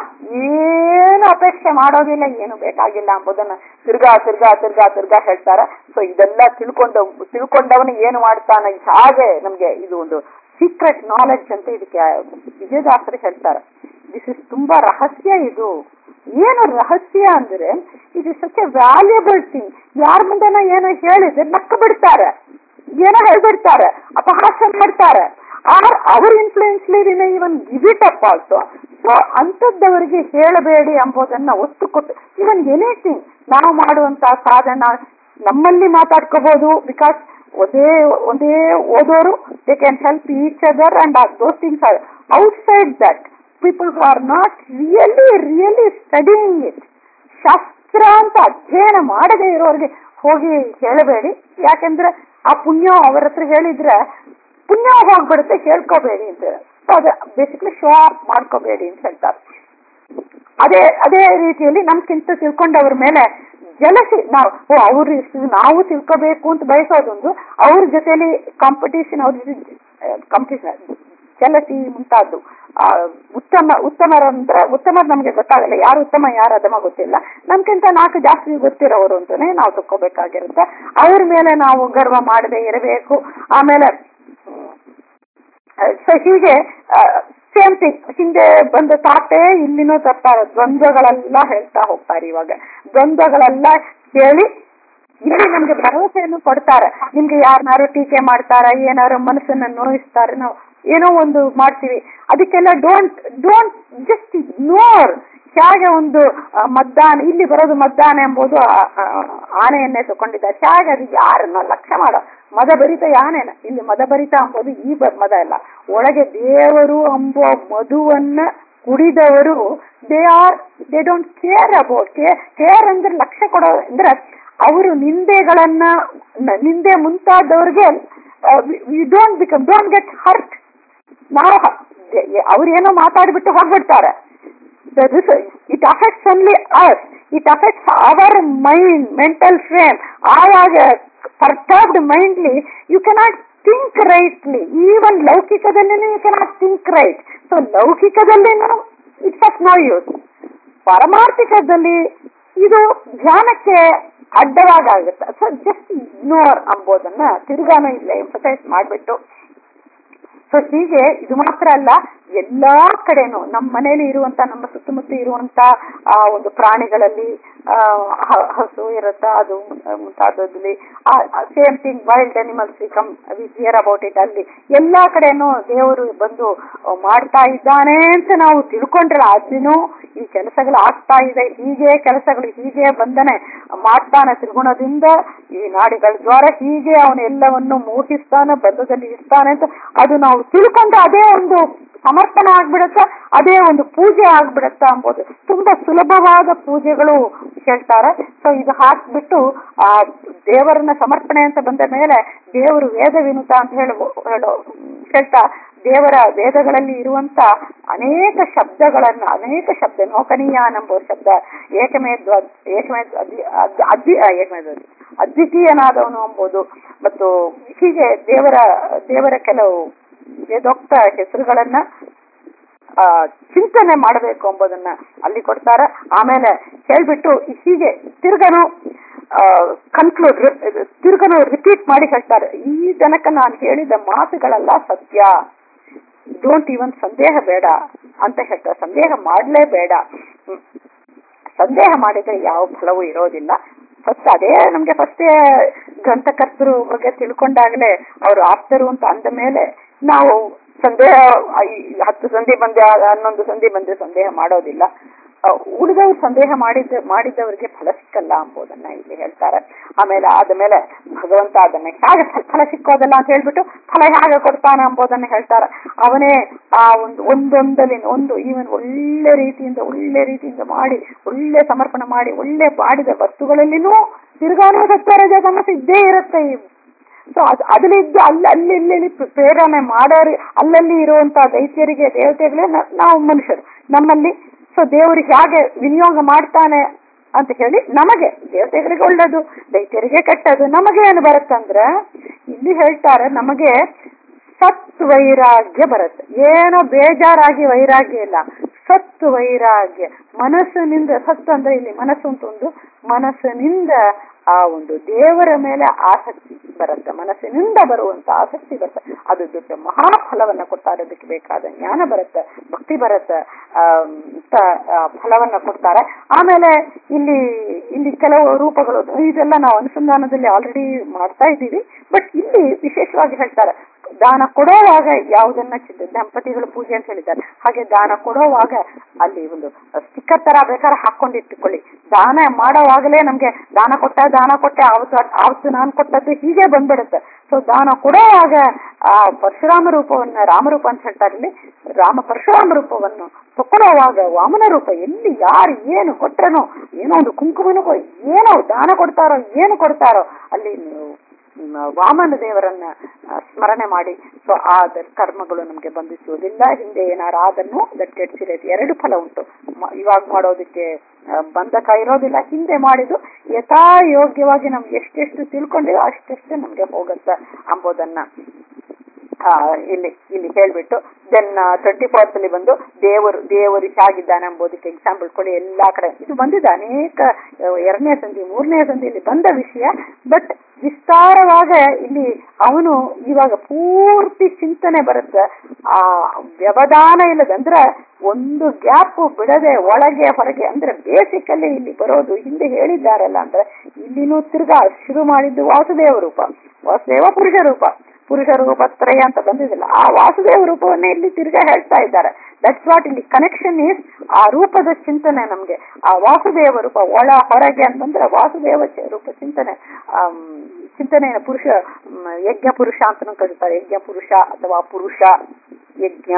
ಏನು ಅಪೇಕ್ಷೆ ಮಾಡೋದಿಲ್ಲ ಏನು ಬೇಕಾಗಿಲ್ಲ ಎಂಬುದನ್ನ ತಿರ್ಗಾ ತಿರ್ಗಾ ತಿರ್ಗಾ ತಿರ್ಗಾ ಹೇಳ್ತಾರೆ ಸೊ ಇದೆಲ್ಲ ತಿಳ್ಕೊಂಡು ತಿಳ್ಕೊಂಡವನಿಗೆ ಏನು ಮಾಡ್ತಾನೆ ಹಾಗೆ ನಮ್ಗೆ ಇದು ಒಂದು ಸೀಕ್ರೆಟ್ ನಾಲೆಡ್ಜ್ ಅಂತ ಇದಕ್ಕೆ ವಿಜಯದಾಸರು ಹೇಳ್ತಾರೆ ದಿಸ್ ಇಸ್ ತುಂಬಾ ರಹಸ್ಯ ಇದು ಏನು ರಹಸ್ಯ ಅಂದ್ರೆ ಇದು ಸಚ್ ಎ ವ್ಯಾಲ್ಯೂಬಲ್ ಥಿಂಗ್ ಯಾರ ಮುಂದೆನ ಏನೋ ಹೇಳಿದ್ರೆ ನಕ್ಕ ಬಿಡ್ತಾರೆ ಏನೋ ಹೇಳ್ಬಿಡ್ತಾರೆ ಅಪಹಾಸ್ಯ ಮಾಡ್ತಾರೆ or our influence leaving even give it up also so ಅಂತದ್ದವರಿಗೆ ಹೇಳಬೇಡಿ ಎಂಬುದನ್ನ ಒತ್ತು ಕೊಟ್ಟು ಇವನ್ ಎನಿಥಿಂಗ್ ನಾವು ಮಾಡುವಂತ ಸಾಧನ ನಮ್ಮಲ್ಲಿ ಮಾತಾಡ್ಕೋಬಹುದು ಬಿಕಾಸ್ ಒಂದೇ ಒಂದೇ ಓದೋರು they can help each other and those things are outside that people who are not really really studying it ಶಾಸ್ತ್ರ ಅಂತ ಅಧ್ಯಯನ ಮಾಡದೇ ಇರೋರಿಗೆ ಹೋಗಿ ಹೇಳಬೇಡಿ ಯಾಕೆಂದ್ರೆ ಆ ಪುಣ್ಯ ಅವರ ಹತ್ರ ಹೇಳಿದ್ರೆ ಪುಣ್ಯ ಹೋಗ್ಬಿಡುತ್ತೆ ಹೇಳ್ಕೋಬೇಡಿ ಅಂತ ಸೊ ಅದೇ ಬೇಸಿಕ್ಲಿ ಶೋ ಆಫ್ ಮಾಡ್ಕೋಬೇಡಿ ಅಂತ ಹೇಳ್ತಾರೆ ಅದೇ ಅದೇ ರೀತಿಯಲ್ಲಿ ನಮ್ಗಿಂತ ತಿಳ್ಕೊಂಡವ್ರ ಮೇಲೆ ಜಲಸಿ ನಾವು ಓ ಅವ್ರು ನಾವು ತಿಳ್ಕೋಬೇಕು ಅಂತ ಬಯಸೋದೊಂದು ಅವ್ರ ಜೊತೆಲಿ ಕಾಂಪಿಟೇಷನ್ ಅವ್ರ ಕಾಂಪಿಟೇಷನ್ ಜಲಸಿ ಮುಂತಾದ್ದು ಆ, ಉತ್ತಮ ಉತ್ತಮರಂದ್ರೆ ಉತ್ತಮರು ನಮ್ಗೆ ಗೊತ್ತಾಗಲ್ಲ ಯಾರು ಉತ್ತಮ ಯಾರು ಅದಮ ಗೊತ್ತಿಲ್ಲ ನಮ್ಗಿಂತ ನಾಲ್ಕು ಜಾಸ್ತಿ ಗೊತ್ತಿರೋರು ಅಂತಾನೆ ನಾವು ತಕ್ಕೋಬೇಕಾಗಿರುತ್ತೆ ಅವ್ರ ಮೇಲೆ ನಾವು ಗರ್ವ ಮಾಡದೆ ಇರಬೇಕು ಆಮೇಲೆ ಸೊ ಹೀಗೆ ಸೇಮ್ ಥಿಂಗ್ ಹಿಂದೆ ಬಂದ ತಾಟೆ ಇಲ್ಲಿನೂ ತರ್ತಾರೆ ದ್ವಂದ್ವಗಳೆಲ್ಲ ಹೇಳ್ತಾ ಹೋಗ್ತಾರೆ ಇವಾಗ ದ್ವಂದ್ವಗಳೆಲ್ಲ ಹೇಳಿ ಇಲ್ಲಿ ನಮ್ಗೆ ಭರವಸೆಯನ್ನು ಕೊಡ್ತಾರೆ ನಿಮ್ಗೆ ಯಾರನ್ನಾರು ಟೀಕೆ ಮಾಡ್ತಾರ ಏನಾರು ಮನಸ್ಸನ್ನ ನೋಯಿಸ್ತಾರೆ ನಾವು ಏನೋ ಒಂದು ಮಾಡ್ತೀವಿ ಅದಕ್ಕೆಲ್ಲ ಡೋಂಟ್ ಡೋಂಟ್ ಜಸ್ಟ್ ಇಗ್ನೋರ್ ಹೇಗೆ ಒಂದು ಆ, ಮದ್ದಾನೆ ಇಲ್ಲಿ ಬರೋದು ಮದ್ದಾನೆ ಎಂಬುದು ಆ, ಆ, ಆನೆಯನ್ನೇ ತಗೊಂಡಿದ್ದಾರೆ ಹೇಗೆ ಅದು ಯಾರನ್ನ ಲಕ್ಷ್ಯ ಮಾಡೋ ಮದ ಭರಿತ ಯಾನೇನ ಇಲ್ಲಿ ಮದ ಭರಿತ ಎಂಬುದು ಈ ಬ- ಮದ ಅಲ್ಲ ಒಳಗೆ ದೇವರು ಎಂಬುವ ಮಧುವನ್ನ ಉಳಿದವರು they are they don't care about care ಅಂದ್ರೆ ಲಕ್ಷ್ಯ ಕೊಡೋ ಅಂದ್ರೆ ಅವರು ನಿಂದೆಗಳನ್ನ ನ- ನಿಂದೆ ಮುಂತಾದವ್ರಿಗೆ you don't become don't get hurt ನಾವು ಅವ್ರೇನೋ ಮಾತಾಡ್ಬಿಟ್ಟು ಹೋಗ್ಬಿಡ್ತಾರೆ it affects only us it affects our mind mental frame ಆವಾಗ perturbed mindly you cannot think rightly even ಲೌಕಿಕದಲ್ಲಿ you cannot think right so ಲೌಕಿಕದಲ್ಲಿ ಇಟ್ಸ್ ಆಫ್ ನೋ ಯೂಸ್ ಪಾರಮಾರ್ಥಿಕದಲ್ಲಿ ಇದು ಧ್ಯಾನಕ್ಕೆ ಅಡ್ಡವಾಗುತ್ತೆ ಸೊ ಜಸ್ಟ್ ಇಗ್ನೋರ್ ಅಂಬೋದನ್ನ ತಿರ್ಗಾನು ಇಲ್ಲ ಎಂಫಸೈಸ್ ಮಾಡಿಬಿಟ್ಟು ಸೊ ಹೀಗೆ ಇದು ಮಾತ್ರ ಅಲ್ಲ ಎಲ್ಲಾ ಕಡೆನೂ ನಮ್ಮ ಮನೆಯಲ್ಲಿ ಇರುವಂತ ನಮ್ಮ ಸುತ್ತಮುತ್ತ ಇರುವಂತ ಆ ಒಂದು ಪ್ರಾಣಿಗಳಲ್ಲಿ ಆ, ಹ- ಹಸು ಇರುತ್ತ ಅದು ಮುಂತಾದದಲ್ಲಿ same thing wild animals become we hear about it ಅಲ್ಲಿ ಎಲ್ಲಾ ಕಡೆನೂ ದೇವರು ಬಂದು ಆ, ಮಾಡ್ತಾ ಇದ್ದಾನೆ ಅಂತ ನಾವು ತಿಳ್ಕೊಂಡ್ರೆ ಅದಿನೂ ಈ ಕೆಲಸಗಳು ಆಗ್ತಾ ಇದೆ ಹೀಗೆ ಕೆಲಸಗಳು ಹೀಗೆ ಬಂದನೆ ಮಾಡ್ತಾನೆ ತ್ರಿಗುಣದಿಂದ ಈ ನಾಡಿಗಳ ದ್ವಾರ ಹೀಗೆ ಅವನು ಎಲ್ಲವನ್ನು ಮೋಹಿಸ್ತಾನೆ ಬಂಧದಲ್ಲಿ ಇರ್ತಾನೆ ಅಂತ ಅದು ನಾವು ತಿಳ್ಕೊಂಡ್ರೆ ಅದೇ ಒಂದು ಸಮರ್ಪಣೆ ಆಗ್ಬಿಡತ್ತ ಅದೇ ಒಂದು ಪೂಜೆ ಆಗ್ಬಿಡತ್ತ ಅಂಬೋದು ತುಂಬಾ ಸುಲಭವಾದ ಪೂಜೆಗಳು ಹೇಳ್ತಾರೆ ಸೊ ಇದು ಹಾಕ್ಬಿಟ್ಟು ಆ ದೇವರನ್ನ ಸಮರ್ಪಣೆ ಅಂತ ಬಂದ ಮೇಲೆ ದೇವರು ವೇದ ವಿನುತ ಅಂತ ಹೇಳು ಹೇಳೋ ಹೇಳ್ತಾ ದೇವರ ವೇದಗಳಲ್ಲಿ ಇರುವಂತ ಅನೇಕ ಶಬ್ದಗಳನ್ನ ಅನೇಕ ಶಬ್ದ ನೋಕನೀಯಾನ್ ಎಂಬ ಶಬ್ದ ಏಕಮೇಧ್ವ ಏಕಮೇಧ್ವ ಅದ್ವಿ- ಅದ್- ಅದ್ವಿ ಆ, ಏಕಮೇಧ್ವ ಅದ್ವಿತೀಯನಾದವನು ಎಂಬುದು ಮತ್ತು ಹೀಗೆ ದೇವರ ದೇವರ ಕೆಲವು ವೇದೋಕ್ತ ಹೆಸರುಗಳನ್ನ ಆ, ಚಿಂತನೆ ಮಾಡಬೇಕು ಎಂಬುದನ್ನ ಅಲ್ಲಿ ಕೊಡ್ತಾರೆ ಆಮೇಲೆ ಹೇಳ್ಬಿಟ್ಟು ಹೀಗೆ ತಿರ್ಗನು ಕನ್ಕ್ಲೂಡ್ ತಿರ್ಗನು ರಿಪೀಟ್ ಮಾಡಿ ಹೇಳ್ತಾರೆ ಈ ತನಕ ನಾನು ಹೇಳಿದ ಮಾತುಗಳೆಲ್ಲ ಸತ್ಯ ಡೋಂಟ್ ಇವನ್ ಸಂದೇಹ ಬೇಡ ಅಂತ ಹೇಳ್ತಾರೆ ಸಂದೇಹ ಮಾಡಲೇಬೇಡ ಹ್ಮ್. ಸಂದೇಹ ಮಾಡಿದ್ರೆ ಯಾವ ಫಲವೂ ಇರೋದಿಲ್ಲ ಫಸ್ಟ್ ಅದೇ ನಮ್ಗೆ ಫಸ್ಟ್ ಗ್ರಂಥಕರ್ತರು ಬಗ್ಗೆ ತಿಳ್ಕೊಂಡಾಗಲೇ ಅವರು ಆಪ್ತರು ಅಂತ ಅಂದ ಮೇಲೆ ನಾವು ಸಂದೇಹ ಐ- ಹತ್ತು ಸಂಧಿ ಬಂದೆ ಹನ್ನೊಂದು ಸಂಧಿ ಬಂದ್ರೆ ಸಂದೇಹ ಮಾಡೋದಿಲ್ಲ ಆ, ಉಳಿದವ್ರು ಸಂದೇಹ ಮಾಡಿದ ಮಾಡಿದವರಿಗೆ ಫಲ ಸಿಕ್ಕಲ್ಲ ಎಂಬುದನ್ನ ಇಲ್ಲಿ ಹೇಳ್ತಾರೆ ಆಮೇಲೆ ಆದ ಮೇಲೆ ಭಗವಂತ ಅದನ್ನ ಹೇಗೆ ಫಲ- ಫಲ ಸಿಕ್ಕೋದಲ್ಲ ಅಂತ ಹೇಳ್ಬಿಟ್ಟು ಫಲ ಹೇಗೆ ಕೊಡ್ತಾನೆ ಎಂಬುದನ್ನ ಹೇಳ್ತಾರೆ ಅವನೇ ಆ ಒಂದು ಒಂದೊಂದಲ್ಲಿ ಒಂದು ಈವನ್ ಒಳ್ಳೆ ರೀತಿಯಿಂದ ಒಳ್ಳೆ ರೀತಿಯಿಂದ ಮಾಡಿ ಒಳ್ಳೆ ಸಮರ್ಪಣೆ ಮಾಡಿ ಒಳ್ಳೆ ಮಾಡಿದ ವಸ್ತುಗಳಲ್ಲಿನೂ ತಿರ್ಗಾನೂ ಸತ್ವರ ಜಗನ್ನತ್ತು ಇದ್ದೇ ಇರುತ್ತೆ ಈ ಸೊ ಅದು ಅದರಲ್ಲಿದ್ದು ಅಲ್ಲಿ ಅಲ್ಲಿ ಇಲ್ಲಿ ಇಲ್ಲಿ ಪ್ರೇರಣೆ ಮಾಡೋರು ಅಲ್ಲಲ್ಲಿ ಇರುವಂತಹ ದೈತ್ಯರಿಗೆ ದೇವತೆಗಳೇ ನ- ನಾವು ಮನುಷ್ಯರು ನಮ್ಮಲ್ಲಿ ಸೊ ದೇವರಿಗೆ ಹೇಗೆ ವಿನಿಯೋಗ ಮಾಡ್ತಾನೆ ಅಂತ ಹೇಳಿ ನಮಗೆ ದೇವತೆಗಳಿಗೆ ಒಳ್ಳೇದು ದೈತ್ಯರಿಗೆ ಕೆಟ್ಟದು ನಮಗೆ ಏನು ಬರುತ್ತಂದ್ರೆ ಇಲ್ಲಿ ಹೇಳ್ತಾರೆ ನಮಗೆ ಸತ್ ವೈರಾಗ್ಯ ಬರುತ್ತೆ ಏನೋ ಬೇಜಾರಾಗಿ ವೈರಾಗ್ಯ ಇಲ್ಲ ಸತ್ ವೈರಾಗ್ಯ ಮನಸ್ಸಿನಿಂದ ಸತ್ತು ಅಂದ್ರೆ ಇಲ್ಲಿ ಮನಸ್ಸು ಅಂತ ಒಂದು ಮನಸ್ಸಿನಿಂದ ಆ ಒಂದು ದೇವರ ಮೇಲೆ ಆಸಕ್ತಿ ಬರುತ್ತೆ ಮನಸ್ಸಿನಿಂದ ಬರುವಂತ ಆಸಕ್ತಿ ಬರುತ್ತೆ ಅದು ದೊಡ್ಡ ಮಹಾಫಲವನ್ನ ಕೊಡ್ತಾರೆ ಅದಕ್ಕೆ ಬೇಕಾದ ಜ್ಞಾನ ಬರುತ್ತೆ ಭಕ್ತಿ ಬರುತ್ತೆ ಆ, ಅಂತ ಆ, ಫಲವನ್ನ ಕೊಡ್ತಾರೆ ಆಮೇಲೆ ಇಲ್ಲಿ ಇಲ್ಲಿ ಕೆಲವು ರೂಪಗಳು ಇದೆಲ್ಲ ನಾವು ಅನುಸಂಧಾನದಲ್ಲಿ ಆಲ್ರೆಡಿ ಮಾಡ್ತಾ ಇದ್ದೀವಿ ಬಟ್ ಇಲ್ಲಿ ವಿಶೇಷವಾಗಿ ಹೇಳ್ತಾರೆ ದಾನ ಕೊಡೋವಾಗ ಯಾವುದನ್ನ ಚಿಂತೆ ದಂಪತಿಗಳು ಪೂಜೆ ಅಂತ ಹೇಳಿದ್ದಾರೆ ಹಾಗೆ ದಾನ ಕೊಡೋವಾಗ ಅಲ್ಲಿ ಒಂದು ಸ್ಟಿಕ್ಕರ್ ತರ ಬೇಕಾದ್ರೆ ಹಾಕೊಂಡಿಟ್ಟುಕೊಳ್ಳಿ ದಾನ ಮಾಡೋವಾಗಲೇ ನಮ್ಗೆ ದಾನ ಕೊಟ್ಟ ದಾನ ಕೊಟ್ಟೆ ಆವತ್ತು ಆವತ್ತು ನಾನು ಕೊಟ್ಟದ್ದು ಹೀಗೆ ಬಂದ್ಬಿಡುತ್ತೆ ಸೊ ದಾನ ಕೊಡೋವಾಗ ಆ ಪರಶುರಾಮ ರೂಪವನ್ನ ರಾಮರೂಪ ಅಂತ ಹೇಳ್ತಾರೆ ಇಲ್ಲಿ ರಾಮ ಪರಶುರಾಮ ರೂಪವನ್ನು ತಕೊಳ್ಳೋವಾಗ ವಾಮನ ರೂಪ ಎಲ್ಲಿ ಯಾರು ಏನು ಕೊಟ್ರನೋ ಏನೋ ಒಂದು ಕುಂಕುಮನೂ ಕೊ- ಏನೋ ದಾನ ಕೊಡ್ತಾರೋ ಏನು ಕೊಡ್ತಾರೋ ಅಲ್ಲಿ ನೀವು ಮ್, ವಾಮನ ದೇವರನ್ನ ಆ, ಸ್ಮರಣೆ ಮಾಡಿ ಸೊ ಆ ದ- ಕರ್ಮಗಳು ನಮ್ಗೆ ಬಂಧಿಸುವುದಿಲ್ಲ ಹಿಂದೆ ಏನಾರು ಆದನ್ನು ದಟ್ ಗೆಟ್ಸ್ ಇರೋದು ಎರಡು ಫಲ ಉಂಟು ಮ- ಇವಾಗ ಮಾಡೋದಕ್ಕೆ ಆ, ಬಂಧಕ ಇರೋದಿಲ್ಲ ಹಿಂದೆ ಮಾಡಿದ್ದು ಯಥಾ ಯೋಗ್ಯವಾಗಿ ನಮ್ಗೆ ಎಷ್ಟೆಷ್ಟು ತಿಳ್ಕೊಂಡಿರೋ ಅಷ್ಟೆಷ್ಟು ನಮ್ಗೆ ಹೋಗುತ್ತೆ ಅಂಬೋದನ್ನ ಆ, ಇಲ್ಲಿ ಇಲ್ಲಿ ಹೇಳ್ಬಿಟ್ಟು ದೆನ್ ಟ್ವೆಂಟಿ ಫೋರ್ತ್ ಅಲ್ಲಿ ಬಂದು ದೇವರು ದೇವರು ಹೇಗಿದ್ದಾನೆ ಎಂಬುದಕ್ಕೆ ಎಕ್ಸಾಂಪಲ್ ಕೊಡಿ ಎಲ್ಲಾ ಕಡೆ ಇದು ಬಂದಿದೆ ಅನೇಕ ಆ, ಎರಡನೇ ಸಂಧಿ ಮೂರನೇ ಸಂಧಿಯಲ್ಲಿ ಬಂದ ವಿಷಯ ಬಟ್ ವಿಸ್ತಾರವಾಗ ಇಲ್ಲಿ ಅವನು ಇವಾಗ ಪೂರ್ತಿ ಚಿಂತನೆ ಬರುತ್ತೆ ಆ ವ್ಯವಧಾನ ಇಲ್ಲದ ಅಂದ್ರೆ ಒಂದು ಗ್ಯಾಪ್ ಬಿಡದೆ ಒಳಗೆ ಹೊರಗೆ ಅಂದ್ರೆ ಬೇಸಿಕಲ್ಲಿ ಇಲ್ಲಿ ಬರೋದು ಹಿಂದೆ ಹೇಳಿದ್ದಾರಲ್ಲ ಅಂದ್ರೆ ಇಲ್ಲಿನೂ ತಿರ್ಗಾ ಶುರು ಮಾಡಿದ್ದು ವಾಸುದೇವ ರೂಪ ವಾಸುದೇವ ಪುರುಷ ರೂಪ ಪುರುಷ ರೂಪ ತ್ರಯ ಅಂತ ಬಂದಿದಿಲ್ಲ ಆ ವಾಸುದೇವ ರೂಪವನ್ನೇ ಇಲ್ಲಿ ತಿರ್ಗಾ ಹೇಳ್ತಾ ಇದ್ದಾರೆ ದಟ್ಸ್ ವಾಟ್ ಇಲ್ಲಿ ಕನೆಕ್ಷನ್ ಈಸ್ ಆ ರೂಪದ ಚಿಂತನೆ ನಮ್ಗೆ ಆ ವಾಸುದೇವ ರೂಪ ಒಳ ಹೊರಗೆ ಅಂತಂದ್ರೆ ವಾಸುದೇವ ಚ- ರೂಪ ಚಿಂತನೆ ಆಮ್, ಚಿಂತನೆಯ ಪುರುಷ ಮ್, ಯಜ್ಞ ಪುರುಷ ಅಂತಾನು ಕರೀತಾರೆ ಯಜ್ಞ ಪುರುಷ ಅಥವಾ ಪುರುಷ ಯಜ್ಞ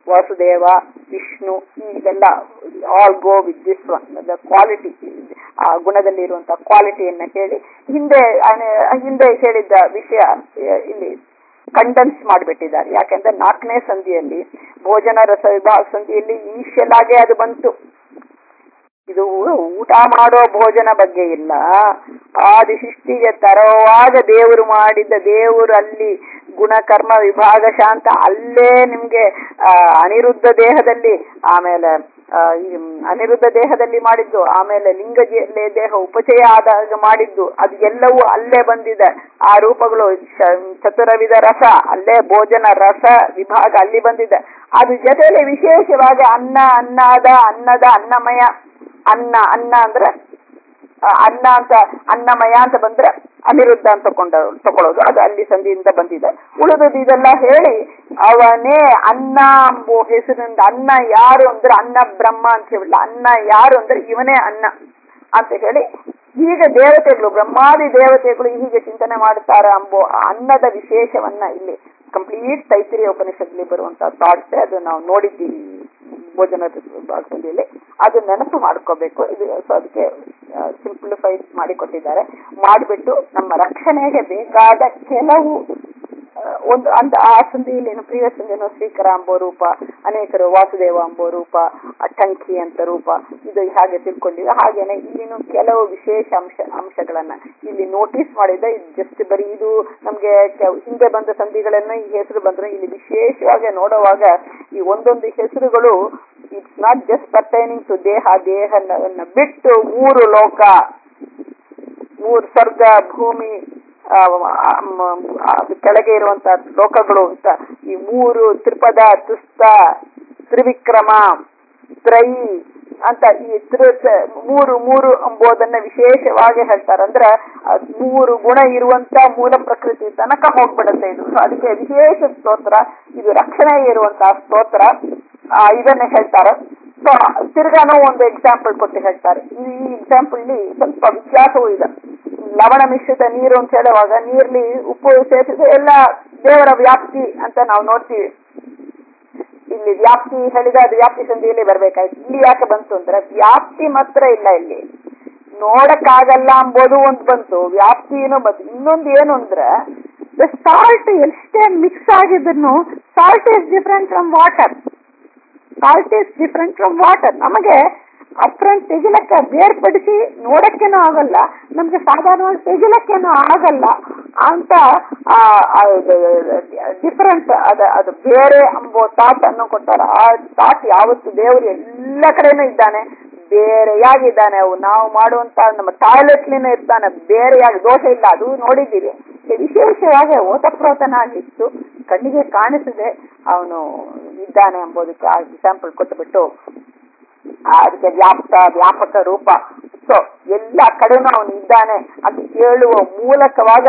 ವಾಸುದೇವ ವಿಷ್ಣು ಇವೆಲ್ಲ all go with this one the quality ಆ ಗುಣದಲ್ಲಿ ಇರುವಂತಹ ಕ್ವಾಲಿಟಿಯನ್ನ ಹೇಳಿ ಹಿಂದೆ ಅನೆ- ಹಿಂದೆ ಹೇಳಿದ್ದ ವಿಷಯ ಎ, ಇಲ್ಲಿ ಕಂಡೆನ್ಸ್ ಮಾಡಿಬಿಟ್ಟಿದ್ದಾರೆ ಯಾಕಂದ್ರೆ ನಾಲ್ಕನೇ ಸಂಧಿಯಲ್ಲಿ ಭೋಜನ ರಸ ವಿಭಾಗ ಸಂಧಿಯಲ್ಲಿ ಇನಿಷಿಯಲ್ ಆಗೇ ಅದು ಬಂತು ಇದು ಊಟ ಮಾಡೋ ಭೋಜನ ಬಗ್ಗೆ ಇಲ್ಲ ಆದಿ ಸೃಷ್ಟಿಗೆ ತರುವಾಗ ದೇವರು ಮಾಡಿದ್ದ ದೇವರು ಅಲ್ಲಿ ಗುಣಕರ್ಮ ವಿಭಾಗ ಶಾಂತ ಅಲ್ಲೇ ನಿಮ್ಗೆ ಆ, ಅನಿರುದ್ಧ ದೇಹದಲ್ಲಿ ಆಮೇಲೆ ಆ, ಈ ಅನಿರುದ್ಧ ದೇಹದಲ್ಲಿ ಮಾಡಿದ್ದು ಆಮೇಲೆ ಲಿಂಗ ಜೆ- ದೇಹ ಉಪಚಯ ಆದಾಗ ಮಾಡಿದ್ದು ಅದು ಎಲ್ಲವೂ ಅಲ್ಲೇ ಬಂದಿದೆ ಆ ರೂಪಗಳು ಶ- ಚತುರವಿಧ ರಸ ಅಲ್ಲೇ ಭೋಜನ ರಸ ವಿಭಾಗ ಅಲ್ಲಿ ಬಂದಿದೆ ಅದ್ರ ಜೊತೆಯಲ್ಲಿ ವಿಶೇಷವಾಗಿ ಅನ್ನ ಅನ್ನದ ಅನ್ನದ ಅನ್ನಮಯ ಅನ್ನ ಅನ್ನ ಅಂದ್ರೆ ಆ, ಅನ್ನ ಅಂತ ಅನ್ನಮಯ ಅಂತ ಬಂದ್ರೆ ಅನಿರುದ್ಧ ಅಂತ ತಕೊಂಡ ತಕೊಳ್ಳೋದು ಅದು ಅಲ್ಲಿ ಸಂಧಿಯಿಂದ ಬಂದಿದೆ ಉಳಿದದ್ದು ಇದೆಲ್ಲ ಹೇಳಿ ಅವನೇ ಅನ್ನ ಎಂಬೋ ಹೆಸರಿನಿಂದ ಅನ್ನ ಯಾರು ಅಂದ್ರೆ ಅನ್ನ ಬ್ರಹ್ಮ ಅಂತ ಹೇಳಿಲ್ಲ ಅನ್ನ ಯಾರು ಅಂದ್ರೆ ಇವನೇ ಅನ್ನ ಅಂತ ಹೇಳಿ ಈಗ ದೇವತೆಗಳು ಬ್ರಹ್ಮಾದಿ ದೇವತೆಗಳು ಹೀಗೆ ಚಿಂತನೆ ಮಾಡುತ್ತಾರೆ ಎಂಬೋ ಆ ಅನ್ನದ ವಿಶೇಷವನ್ನ ಇಲ್ಲಿ ಕಂಪ್ಲೀಟ್ ತೈತಿರಿಯ ಉಪನಿಷತ್ಲಿ ಬರುವಂತ ಥಾಟ್ಸ್ ಅದು ನಾವು ನೋಡಿದ್ದೀವಿ ಭೋಜನ ಭಾಗದಲ್ಲಿ ಅದು ನೆನಪು ಮಾಡ್ಕೋಬೇಕು ಇದು ಸೊ ಅದಕ್ಕೆ ಸಿಂಪ್ಲಿಫೈ ಮಾಡಿಕೊಟ್ಟಿದ್ದಾರೆ ಮಾಡಿಬಿಟ್ಟು ನಮ್ಮ ರಕ್ಷಣೆಗೆ ಬೇಕಾದ ಕೆಲವು ಆ, ಒಂದು ಅಂತ ಆ ಸಂಧಿಯಲ್ಲಿ ಏನು ಪ್ರಿಯ ಸಂಧಿಯನ್ನು ಶ್ರೀಕರ ಎಂಬೋ ರೂಪ ಅನೇಕರು ವಾಸುದೇವ ಎಂಬೋ ರೂಪ ಅಟ್ಟಂಕಿ ಅಂತ ರೂಪ ಇದು ಹಾಗೆ ತಿಳ್ಕೊಂಡಿವೆ ಹಾಗೇನೆ ಇಲ್ಲಿನೂ ಕೆಲವು ವಿಶೇಷ ಅಂಶ ಅಂಶಗಳನ್ನ ಇಲ್ಲಿ ನೋಟಿಸ್ ಮಾಡಿದೆ ಇದು ಜಸ್ಟ್ ಬರೀ ಇದು ನಮ್ಗೆ ಕೆಲ- ಹಿಂದೆ ಬಂದ ಸಂಧಿಗಳನ್ನ ಈ ಹೆಸರು ಬಂದ್ರೆ ಇಲ್ಲಿ ವಿಶೇಷವಾಗಿ ನೋಡುವಾಗ ಈ ಒಂದೊಂದು ಹೆಸರುಗಳು it's not just pertaining to ದೇಹ ದೇಹವನ್ನ ಬಿಟ್ಟು ಮೂರು ಲೋಕ ಮೂರು ಸ್ವರ್ಗ ಭೂಮಿ ಆ, ಆ, ಮ- ಅದು ಕೆಳಗೆ ಇರುವಂತ ಲೋಕಗಳು ಅಂತ ಈ ಮೂರು ತ್ರಿಪದ ತುಸ್ತ ತ್ರಿವಿಕ್ರಮ ತ್ರಯಿ ಅಂತ ಈ ತ್ರಿ ಮೂರು ಮೂರು ಎಂಬುದನ್ನ ವಿಶೇಷವಾಗಿ ಹೇಳ್ತಾರೆ ಅಂದ್ರೆ ಆ ಮೂರು ಗುಣ ಇರುವಂತ ಮೂಲ ಪ್ರಕೃತಿ ತನಕ ಹೋಗ್ಬಿಡುತ್ತೆ ಇದು ಸೊ ಅದಕ್ಕೆ ವಿಶೇಷ ಸ್ತೋತ್ರ ಇದು ರಕ್ಷಣೆ ಇರುವಂತಹ ಸ್ತೋತ್ರ ಆ, ಇದನ್ನ ಹೇಳ್ತಾರೆ ಸೊ ತಿರ್ಗಾನು ಒಂದು ಎಕ್ಸಾಂಪಲ್ ಕೊಟ್ಟು ಹೇಳ್ತಾರೆ ಈ ಎಕ್ಸಾಂಪಲ್ ಸ್ವಲ್ಪ ವ್ಯತ್ಯಾಸವೂ ಇದೆ ಲವಣ ಮಿಶ್ರಿತ ನೀರು ಅಂತ ಹೇಳುವಾಗ ನೀರ್ಲಿ ಉಪ್ಪು ಸೇರಿಸಿದ್ರೆ ಎಲ್ಲ ದೇವರ ವ್ಯಾಪ್ತಿ ಅಂತ ನಾವು ನೋಡ್ತೀವಿ ಇಲ್ಲಿ ವ್ಯಾಪ್ತಿ ಹೇಳಿದ ಅದು ವ್ಯಾಪ್ತಿ ಸಂಧಿಯಲ್ಲಿ ಬರ್ಬೇಕಾಯ್ತು ಇಲ್ಲಿ ಯಾಕೆ ಬಂತು ಅಂದ್ರೆ ವ್ಯಾಪ್ತಿ ಮಾತ್ರ ಇಲ್ಲ ಇಲ್ಲಿ ನೋಡಕ್ಕಾಗಲ್ಲ ಅಂಬೋದು ಒಂದು ಬಂತು ವ್ಯಾಪ್ತಿನೂ ಬಂತು ಇನ್ನೊಂದು ಏನು ಅಂದ್ರೆ ಸಾಲ್ಟ್ ಎಷ್ಟೇ ಮಿಕ್ಸ್ ಆಗಿದ್ರು salt is different from water salt is different from water ನಮಗೆ ಅಪ್ರಂಟ್ ತೆಗಿಲಕ್ಕೆ ಬೇರ್ಪಡಿಸಿ ನೋಡಕ್ಕೇನೂ ಆಗಲ್ಲ ನಮ್ಗೆ ಸಾಧಾರಣವಾಗಿ ತೆಗಿಲಕ್ಕೇನೂ ಆಗಲ್ಲ ಅಂತ ಡಿಫರೆಂಟ್ ಅದ ಅದು ಬೇರೆ ಎಂಬೋ ಥಾಟ್ ಅನ್ನು ಕೊಟ್ಟಾರ ಆ ಥಾಟ್ ಯಾವತ್ತು ದೇವರು ಎಲ್ಲ ಕಡೆನೂ ಇದ್ದಾನೆ ಬೇರೆಯಾಗಿದ್ದಾನೆ ಅವು ನಾವು ಮಾಡುವಂತ ನಮ್ಮ ಟಾಯ್ಲೆಟ್ಲಿನೂ ಇರ್ತಾನೆ ಬೇರೆಯಾಗಿ ದೋಷ ಇಲ್ಲ ಅದು ನೋಡಿದ್ದೀವಿ ವಿಶೇಷವಾಗಿ ಓತಪ್ರೋತನಾಗಿತ್ತು ಕಣ್ಣಿಗೆ ಕಾಣಿಸದೆ ಅವನು ಇದ್ದಾನೆ ಎಂಬುದಕ್ಕೆ ಆ ಎಕ್ಸಾಂಪಲ್ ಕೊಟ್ಟುಬಿಟ್ಟು ಆ ಅದಕ್ಕೆ ವ್ಯಾಪ್ತ ವ್ಯಾಪಕ ರೂಪ ಸೊ ಎಲ್ಲ ಕಡೆನೂ ಅವನು ಇದ್ದಾನೆ ಅಂತ ಹೇಳುವ ಮೂಲಕವಾಗ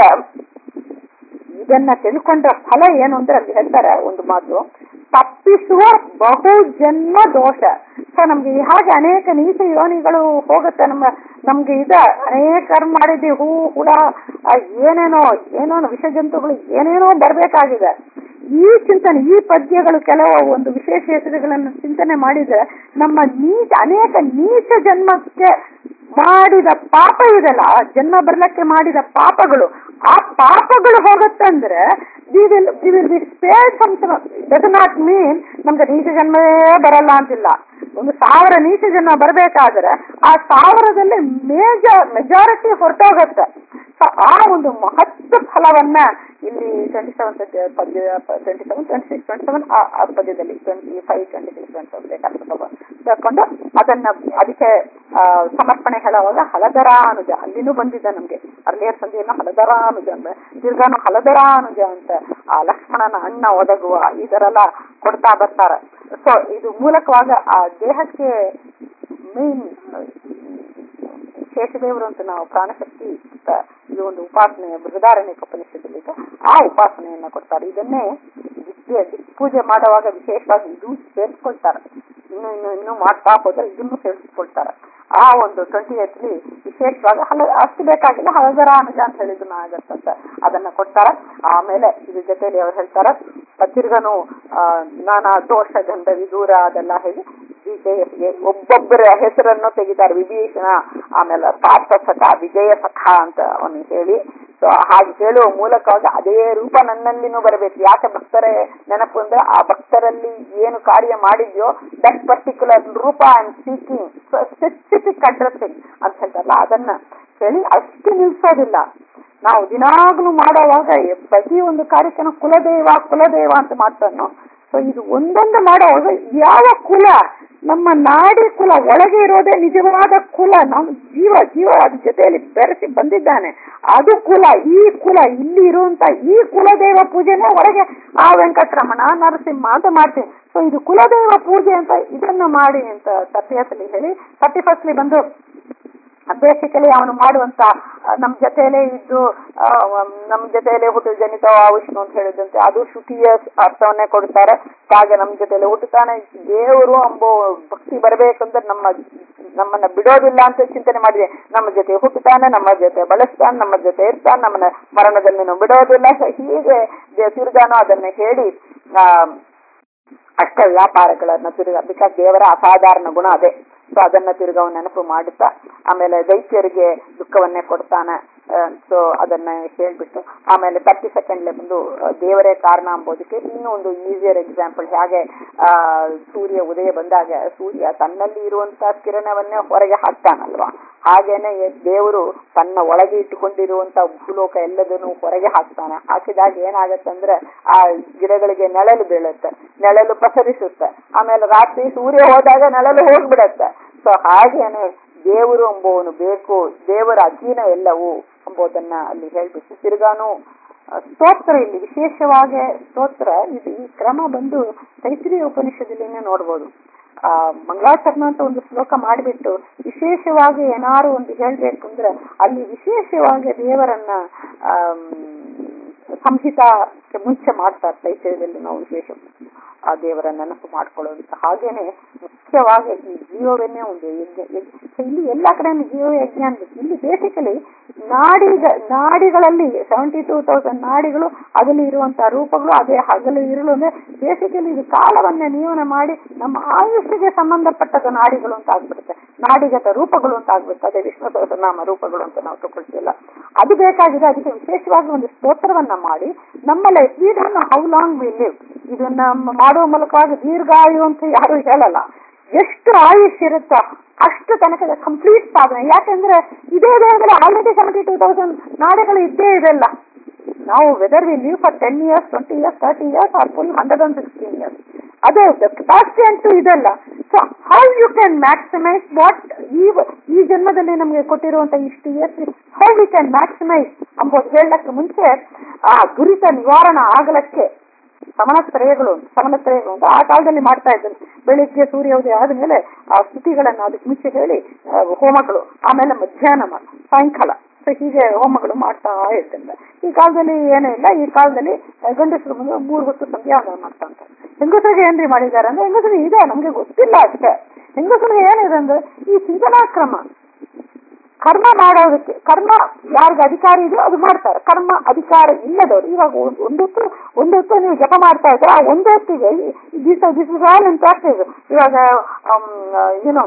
ಇದನ್ನ ತಿಳ್ಕೊಂಡ್ರ ಫಲ ಏನು ಅಂದ್ರೆ ಅಲ್ಲಿ ಹೇಳ್ತಾರೆ ಒಂದು ಮಾತು ತಪ್ಪಿಸುವ ಬಹು ಜನ್ಮ ದೋಷ ಸೊ ನಮ್ಗೆ ಈ ಹಾಗೆ ಅನೇಕ ನೀಚ ಯೋನಿಗಳು ಹೋಗುತ್ತೆ ನಮ್ಮ ನಮ್ಗೆ ಇದ ಅನೇಕರು ಮಾಡಿದ್ವಿ ಹೂ ಹುಳ ಆ ಏನೇನೋ ಏನೋ ವಿಷ ಜಂತುಗಳು ಏನೇನೋ ಬರ್ಬೇಕಾಗಿದೆ ಈ ಚಿಂತನೆ ಈ ಪದ್ಯಗಳು ಕೆಲವು ಒಂದು ವಿಶೇಷ ಹೆಸರುಗಳನ್ನು ಚಿಂತನೆ ಮಾಡಿದ್ರೆ ನಮ್ಮ ನೀಚ ಅನೇಕ ನೀಚ ಜನ್ಮಕ್ಕೆ ಮಾಡಿದ ಪಾಪ ಇದೆಲ್ಲ ಆ ಜನ್ಮ ಬರ್ಲಕ್ಕೆ ಮಾಡಿದ ಪಾಪಗಳು ಆ ಪಾಪಗಳು ಹೋಗುತ್ತಂದ್ರೆ we will we will be spare does not mean ನಮ್ಗೆ ನೀಚ ಜನ್ಮವೇ ಬರಲ್ಲ ಅಂತಿಲ್ಲ ಒಂದು ಸಾವಿರ ನೀಚ ಜನ್ಮ ಬರ್ಬೇಕಾದ್ರೆ ಆ ಸಾವಿರದಲ್ಲಿ ಮೇಜರ್ ಮೆಜಾರಿಟಿ ಹೊರಟೋಗತ್ತೆ ಸೊ ಆ ಒಂದು ಮಹತ್ವ ಫಲವನ್ನ ಇಲ್ಲಿ ಟ್ವೆಂಟಿ ಸೆವೆನ್ ಪದ್ಯ twenty seven twenty six twenty seven ಆ ಪದ್ಯದಲ್ಲಿ twenty five twenty six twenty seven ಬೇಕಾದ್ರೆ ತಗೊಂಡು ತಕೊಂಡು ಅದನ್ನ ಅದಕ್ಕೆ ಆ, ಸಮರ್ಪಣೆ ಹೇಳುವಾಗ ಹಲದರಾನುಜ ಅಲ್ಲಿನೂ ಬಂದಿದೆ ನಮ್ಗೆ ಅರ್ಲಿಯರ್ ಸಂಧಿಯನ್ನು ಹಲದರಾನುಜ ಅಂದ್ರೆ ತಿರ್ಗಾನು ಹಲದರಾನುಜ ಅಂತ ಆ ಲಕ್ಷ್ಮಣನ ಅಣ್ಣ ಒದಗುವ ಇದರೆಲ್ಲ ಕೊಡ್ತಾ ಬರ್ತಾರೆ ಸೊ ಇದು ಮೂಲಕವಾಗ ಆ ದೇಹಕ್ಕೆ ಮೇನ್ ಶೇಷದೇವರು ಅಂತ ನಾವು ಪ್ರಾಣಶಕ್ತಿ ಅಂತ ಇದು ಒಂದು ಉಪಾಸನೆ ಬೃಹದಾರಣ್ಯ ಉಪನಿಷತ್ತಲ್ಲಿ ಇದೆ ಆ ಉಪಾಸನೆಯನ್ನ ಕೊಡ್ತಾರೆ ಇದನ್ನೇ ದಿವ್ಯ ದಿಕ್ಪೂಜೆ ಮಾಡುವಾಗ ವಿಶೇಷವಾಗಿ ಇದು ಸೇರಿಸ್ಕೊಳ್ತಾರೆ ಇನ್ನು ಇನ್ನು ಇನ್ನು ಮಾಡ್ತಾ ಹೋದ್ರೆ ಇದನ್ನು ಸೇರಿಸ್ಕೊಳ್ತಾರೆ ಆ ಒಂದು ಟ್ವೆಂಟಿ ಏತ್ಲಿ ವಿಶೇಷವಾಗಿ ಹಲ ಅಷ್ಟು ಬೇಕಾಗಿಲ್ಲ ಹಲದರ ಅನುಜ ಅಂತ ಹೇಳಿದ್ದು ಆಗತ್ತಂತ ಅದನ್ನ ಕೊಡ್ತಾರ ಆಮೇಲೆ ಇದ್ರ ಜೊತೆಲಿ ಅವ್ರು ಹೇಳ್ತಾರ ತಿರ್ಗನು ಆ, ನಾನಾ ದೋಷ ಗಂಧ ವಿದೂರ ಅದೆಲ್ಲ ಹೇಳಿ ವಿಜಯ ಒಬ್ಬೊಬ್ಬರ ಹೆಸರನ್ನು ತೆಗಿತಾರೆ ವಿಭೀಷಣ ಆಮೇಲೆ ಪಾರ್ಥ ಸಖ ವಿಜಯ ಸಖ ಅಂತ ಅವನು ಹೇಳಿ ಸೊ ಹಾಗೆ ಹೇಳುವ ಮೂಲಕವಾಗಿ ಅದೇ ರೂಪ ನನ್ನಲ್ಲಿನೂ ಬರಬೇಕು ಯಾಕೆ ಭಕ್ತರ ನೆನಪು ಅಂದ್ರೆ ಆ ಭಕ್ತರಲ್ಲಿ ಏನು ಕಾರ್ಯ ಮಾಡಿದ್ಯೋ ದಟ್ ಪರ್ಟಿಕ್ಯುಲರ್ ರೂಪ I am seeking specific addressing ಅಂತ ಹೇಳ್ತಾರಲ್ಲ ಅದನ್ನ ಹೇಳಿ ಅಷ್ಟು ನಿಲ್ಸೋದಿಲ್ಲ ನಾವು ದಿನಾಗ್ಲೂ ಮಾಡೋವಾಗ ಪ್ರತಿ ಒಂದು ಕಾರ್ಯಕ್ರಮ ಕುಲದೇವ ಕುಲದೇವ ಅಂತ ಮಾತನ್ನು ಸೊ ಇದು ಒಂದೊಂದು ಮಾಡೋವಾಗ ಯಾವ ಕುಲ ನಮ್ಮ ನಾಡಿ ಕುಲ ಒಳಗೆ ಇರೋದೇ ನಿಜವಾದ ಕುಲ ನಮ್ಮ ಜೀವ ಜೀವ ಅದ್ರ ಜೊತೆಯಲ್ಲಿ ಬೆರೆಸಿ ಬಂದಿದ್ದಾನೆ ಅದು ಕುಲ ಈ ಕುಲ ಇಲ್ಲಿ ಇರುವಂತ ಈ ಕುಲದೇವ ಪೂಜೆನೇ ಒಳಗೆ ಆ ವೆಂಕಟರಮಣ ನರಸಿಂಹ ಅಂತ ಮಾಡ್ತೀನಿ ಸೊ ಇದು ಕುಲದೇವ ಪೂಜೆ ಅಂತ ಇದನ್ನ ಮಾಡಿ ಅಂತ ತರ್ಟಿಯತ್ಲಿ ಹೇಳಿ ತರ್ಟಿ ಫಸ್ಟ್ಲಿ ಬಂದು ಬೇಸಿಕಲಿ ಅವನು ಮಾಡುವಂತ ಆ, ನಮ್ ಜೊತೆಯಲ್ಲೇ ಇದ್ದು ಆ, ನಮ್ ಜೊತೆಯಲ್ಲೇ ಹುಟ್ಟು ಜನಿತ ವಿಷ್ಣು ಅಂತ ಹೇಳಿದಂತೆ ಅದು ಶ್ರುತಿಯ ಅರ್ಥವನ್ನೇ ಕೊಡ್ತಾರೆ ಹಾಗೆ ನಮ್ ಜೊತೆಯಲ್ಲೇ ಹುಟ್ಟುತ್ತಾನೆ ದೇವರು ಅಂಬೋ ಭಕ್ತಿ ಬರಬೇಕಂದ್ರೆ ನಮ್ಮ ನಮ್ಮನ್ನ ಬಿಡೋದಿಲ್ಲ ಅಂತ ಚಿಂತನೆ ಮಾಡಿದೆ ನಮ್ಮ ಜೊತೆ ಹುಟ್ಟುತ್ತಾನೆ ನಮ್ಮ ಜೊತೆ ಬಳಸ್ತಾನೆ ನಮ್ಮ ಜೊತೆ ಇರ್ತಾನೆ ನಮ್ಮನ್ನ ಮರಣದಲ್ಲಿ ಬಿಡೋದಿಲ್ಲ So ಹೀಗೆ ದೇ- ತಿರ್ಗಾನು ಅದನ್ನ ಹೇಳಿ ಆ ಅಷ್ಟ ವ್ಯಾಪಾರಗಳನ್ನ ತಿರುಗ ಬಿಕಾಸ್ ದೇವರ ಅಸಾಧಾರಣ ಗುಣ ಅದೇ ಸೊ ಅದನ್ನ ತಿರುಗವ ನೆನಪು ಮಾಡುತ್ತಾ ಆಮೇಲೆ ದೈತ್ಯರಿಗೆ ದುಃಖವನ್ನೇ ಕೊಡ್ತಾನೆ ಸೊ ಅದನ್ನ ಹೇಳ್ಬಿಟ್ಟು ಆಮೇಲೆ ತರ್ಟಿ ಸೆಕೆಂಡ್ಲೆ ಬಂದು ಆ, ದೇವರೇ ಕಾರಣ ಅಂಬೋದಕ್ಕೆ ಇನ್ನೂ ಒಂದು ಈಸಿಯರ್ ಎಕ್ಸಾಂಪಲ್ ಹೇಗೆ ಆ ಸೂರ್ಯ ಉದಯ ಬಂದಾಗ ಸೂರ್ಯ ತನ್ನಲ್ಲಿ ಇರುವಂತ ಕಿರಣವನ್ನೇ ಹೊರಗೆ ಹಾಕ್ತಾನಲ್ವಾ ಹಾಗೇನೆ ದೇವರು ತನ್ನ ಒಳಗೆ ಇಟ್ಟುಕೊಂಡಿರುವಂತ ಭೂಲೋಕ ಎಲ್ಲದನ್ನು ಹೊರಗೆ ಹಾಕ್ತಾನೆ ಹಾಕಿದಾಗ ಏನಾಗತ್ತಂದ್ರೆ ಆ ಗಿಡಗಳಿಗೆ ನೆಳಲು ಬೀಳುತ್ತೆ ನೆಳಲು ಪಸರಿಸುತ್ತೆ ಆಮೇಲೆ ರಾತ್ರಿ ಸೂರ್ಯ ಹೋದಾಗ ನೆಳಲು ಹೋಗ್ಬಿಡತ್ತೆ ಸೊ ಹಾಗೇನೆ ದೇವರು ಎಂಬುವನು ಬೇಕು ದೇವರ ಅಧೀನ ಎಲ್ಲವೂ ಎಂಬುದನ್ನ ಅಲ್ಲಿ ಹೇಳ್ಬಿಟ್ಟು ತಿರ್ಗಾನು ಆ, ಸ್ತೋತ್ರ ಇಲ್ಲಿ ವಿಶೇಷವಾಗಿ ಸ್ತೋತ್ರ ಇದು ಈ ಕ್ರಮ ಬಂದು ತೈತ್ರಿಯ ಉಪನಿಷದಲ್ಲಿನೇ ನೋಡ್ಬೋದು ಆ ಮಂಗಳಾಚರಣ ಅಂತ ಒಂದು ಶ್ಲೋಕ ಮಾಡಿಬಿಟ್ಟು ವಿಶೇಷವಾಗಿ ಏನಾರು ಒಂದು ಹೇಳ್ಬೇಕು ಅಂದ್ರೆ ಅಲ್ಲಿ ವಿಶೇಷವಾಗಿ ದೇವರನ್ನ ಆಮ್, ಸಂಹಿತಾಕ್ಕೆ ಮುಂಚೆ ಮಾಡ್ತಾರೆ ತೈತ್ರಿಯದಲ್ಲಿ ನಾವು ವಿಶೇಷ ಆ ದೇವರ ನೆನಪು ಮಾಡ್ಕೊಳ್ಳೋದು ಹಾಗೇನೆ ಮುಖ್ಯವಾಗಿ ಈ ಜೀವವನ್ನೇ ಒಂದು ಯಜ್ಞ ಯಜ್ಞ- ಇಲ್ಲಿ ಎಲ್ಲಾ ಕಡೆ ಜೀವ ಯಜ್ಞ ಅನ್ಬೇಕು ಇಲ್ಲಿ ಬೇಸಿಕಲಿ ನಾಡಿಗ ನಾಡಿಗಳಲ್ಲಿ ಸೆವೆಂಟಿ ಟೂ ತೌಸಂಡ್ ನಾಡಿಗಳು ಅದರಲ್ಲಿ ಇರುವಂತಹ ರೂಪಗಳು ಅದೇ ಹಗಲು ಇರಲು ಅಂದ್ರೆ ಬೇಸಿಕಲಿ ಇದು ಕಾಲವನ್ನ ನಿಯಮನ ಮಾಡಿ ನಮ್ಮ ಆಯುಷ್ಗೆ ಸಂಬಂಧಪಟ್ಟದ ನಾಡಿಗಳು ಅಂತ ಆಗ್ಬಿಡುತ್ತೆ ನಾಡಿಗತ ರೂಪಗಳು ಅಂತ ಆಗ್ಬಿಡುತ್ತೆ ಅದೇ ವಿಷ್ಣು ಸಹಸ್ರನಾಮ ರೂಪಗಳು ಅಂತ ನಾವು ತಗೊಳ್ತಿಲ್ಲ ಅದು ಬೇಕಾಗಿದೆ ಅದಕ್ಕೆ ವಿಶೇಷವಾಗಿ ಒಂದು ಸ್ತೋತ್ರವನ್ನ ಮಾಡಿ ನಮ್ಮ life we don't how long we live ಇದನ್ನ ಮಾಡುವ ಮೂಲಕವಾಗಿ ದೀರ್ಘಾಯು ಅಂತ ಯಾರು ಹೇಳಲ್ಲ ಎಷ್ಟು ಆಯುಷ್ ಇರುತ್ತೋ ಅಷ್ಟು ತನಕ ಕಂಪ್ಲೀಟ್ ಸಾಧನೆ ಯಾಕಂದ್ರೆ ಇದೇ ದೇಹದಲ್ಲಿ ಆಲ್ರೆಡಿ ಸೆವೆಂಟಿ ಟೂ ತೌಸಂಡ್ ನಾಡುಗಳು ಇದ್ದೇ ಇದೆಲ್ಲ ನಾವು whether we live for ten years twenty years thirty years or full hundred and sixteen years ಅದೇ ಕೆಪಾಸಿಟಿ ಅಂತೂ ಇದೆಲ್ಲ so how you can maximize what ಈ ಈ ಜನ್ಮದಲ್ಲಿ ನಮಗೆ ಕೊಟ್ಟಿರುವಂತ ಇಷ್ಟು years how we can maximize ಅಂಬೋದು ಹೇಳಕ್ಕೆ ಮುಂಚೆ ಆ ದುರಿತ ನಿವಾರಣ ಆಗಲಕ್ಕೆ ಸಮನತ್ರಯಗಳು ಸಮನತ್ರಯಗಳು ಅಂತ ಆ ಕಾಲದಲ್ಲಿ ಮಾಡ್ತಾ ಇದ್ದರು ಬೆಳಿಗ್ಗೆ ಸೂರ್ಯ ಉದಯ ಆದ್ಮೇಲೆ ಆ ಸ್ತುತಿಗಳನ್ನ ಅದಕ್ಕೆ ಮುಂಚೆ ಹೇಳಿ ಆ, ಹೋಮಗಳು ಆಮೇಲೆ ಮಧ್ಯಾಹ್ನ ಮಾಡಿ ಸಾಯಂಕಾಲ ಸೊ ಹೀಗೆ ಹೋಮಗಳು ಮಾಡ್ತಾ ಇರ್ತಾರೆ ಈ ಕಾಲದಲ್ಲಿ ಏನೂ ಇಲ್ಲ ಈ ಕಾಲದಲ್ಲಿ ಆ, ಗಂಡಸರು ಮುಂದೆ ಮೂರು ಹೊತ್ತು ಸಂಧ್ಯಾವಂದನ ಮಾಡ್ತಾ ಇರ್ತಾರೆ ಹೆಂಗಸರಿಗೆ ಏನ್ರಿ ಮಾಡಿದ್ದಾರೆ ಅಂದ್ರೆ ಹೆಂಗಸರಿಗೆ ಇದೆ ನಮ್ಗೆ ಗೊತ್ತಿಲ್ಲ ಅಷ್ಟೇ ಹೆಂಗಸರಿಗೆ ಏನಿದೆ ಅಂದ್ರೆ ಈ ಚಿಂತನಾ ಕ್ರಮ ಕರ್ಮ ಮಾಡೋದಕ್ಕೆ ಕರ್ಮ ಯಾರಿಗೆ ಅಧಿಕಾರ ಇದೆಯೋ ಅದು ಮಾಡ್ತಾರೆ ಕರ್ಮ ಅಧಿಕಾರ ಇಲ್ಲದವರು ಇವಾಗ ಒಂದ್- ಒಂದೊತ್ತು ಒಂದೊತ್ತು ನೀವು ಜಪ ಮಾಡ್ತಾ ಇದ್ರೆ ಆ ಒಂದೊತ್ತಿಗೆ this this is all in practice ಇವಾಗ ಏನು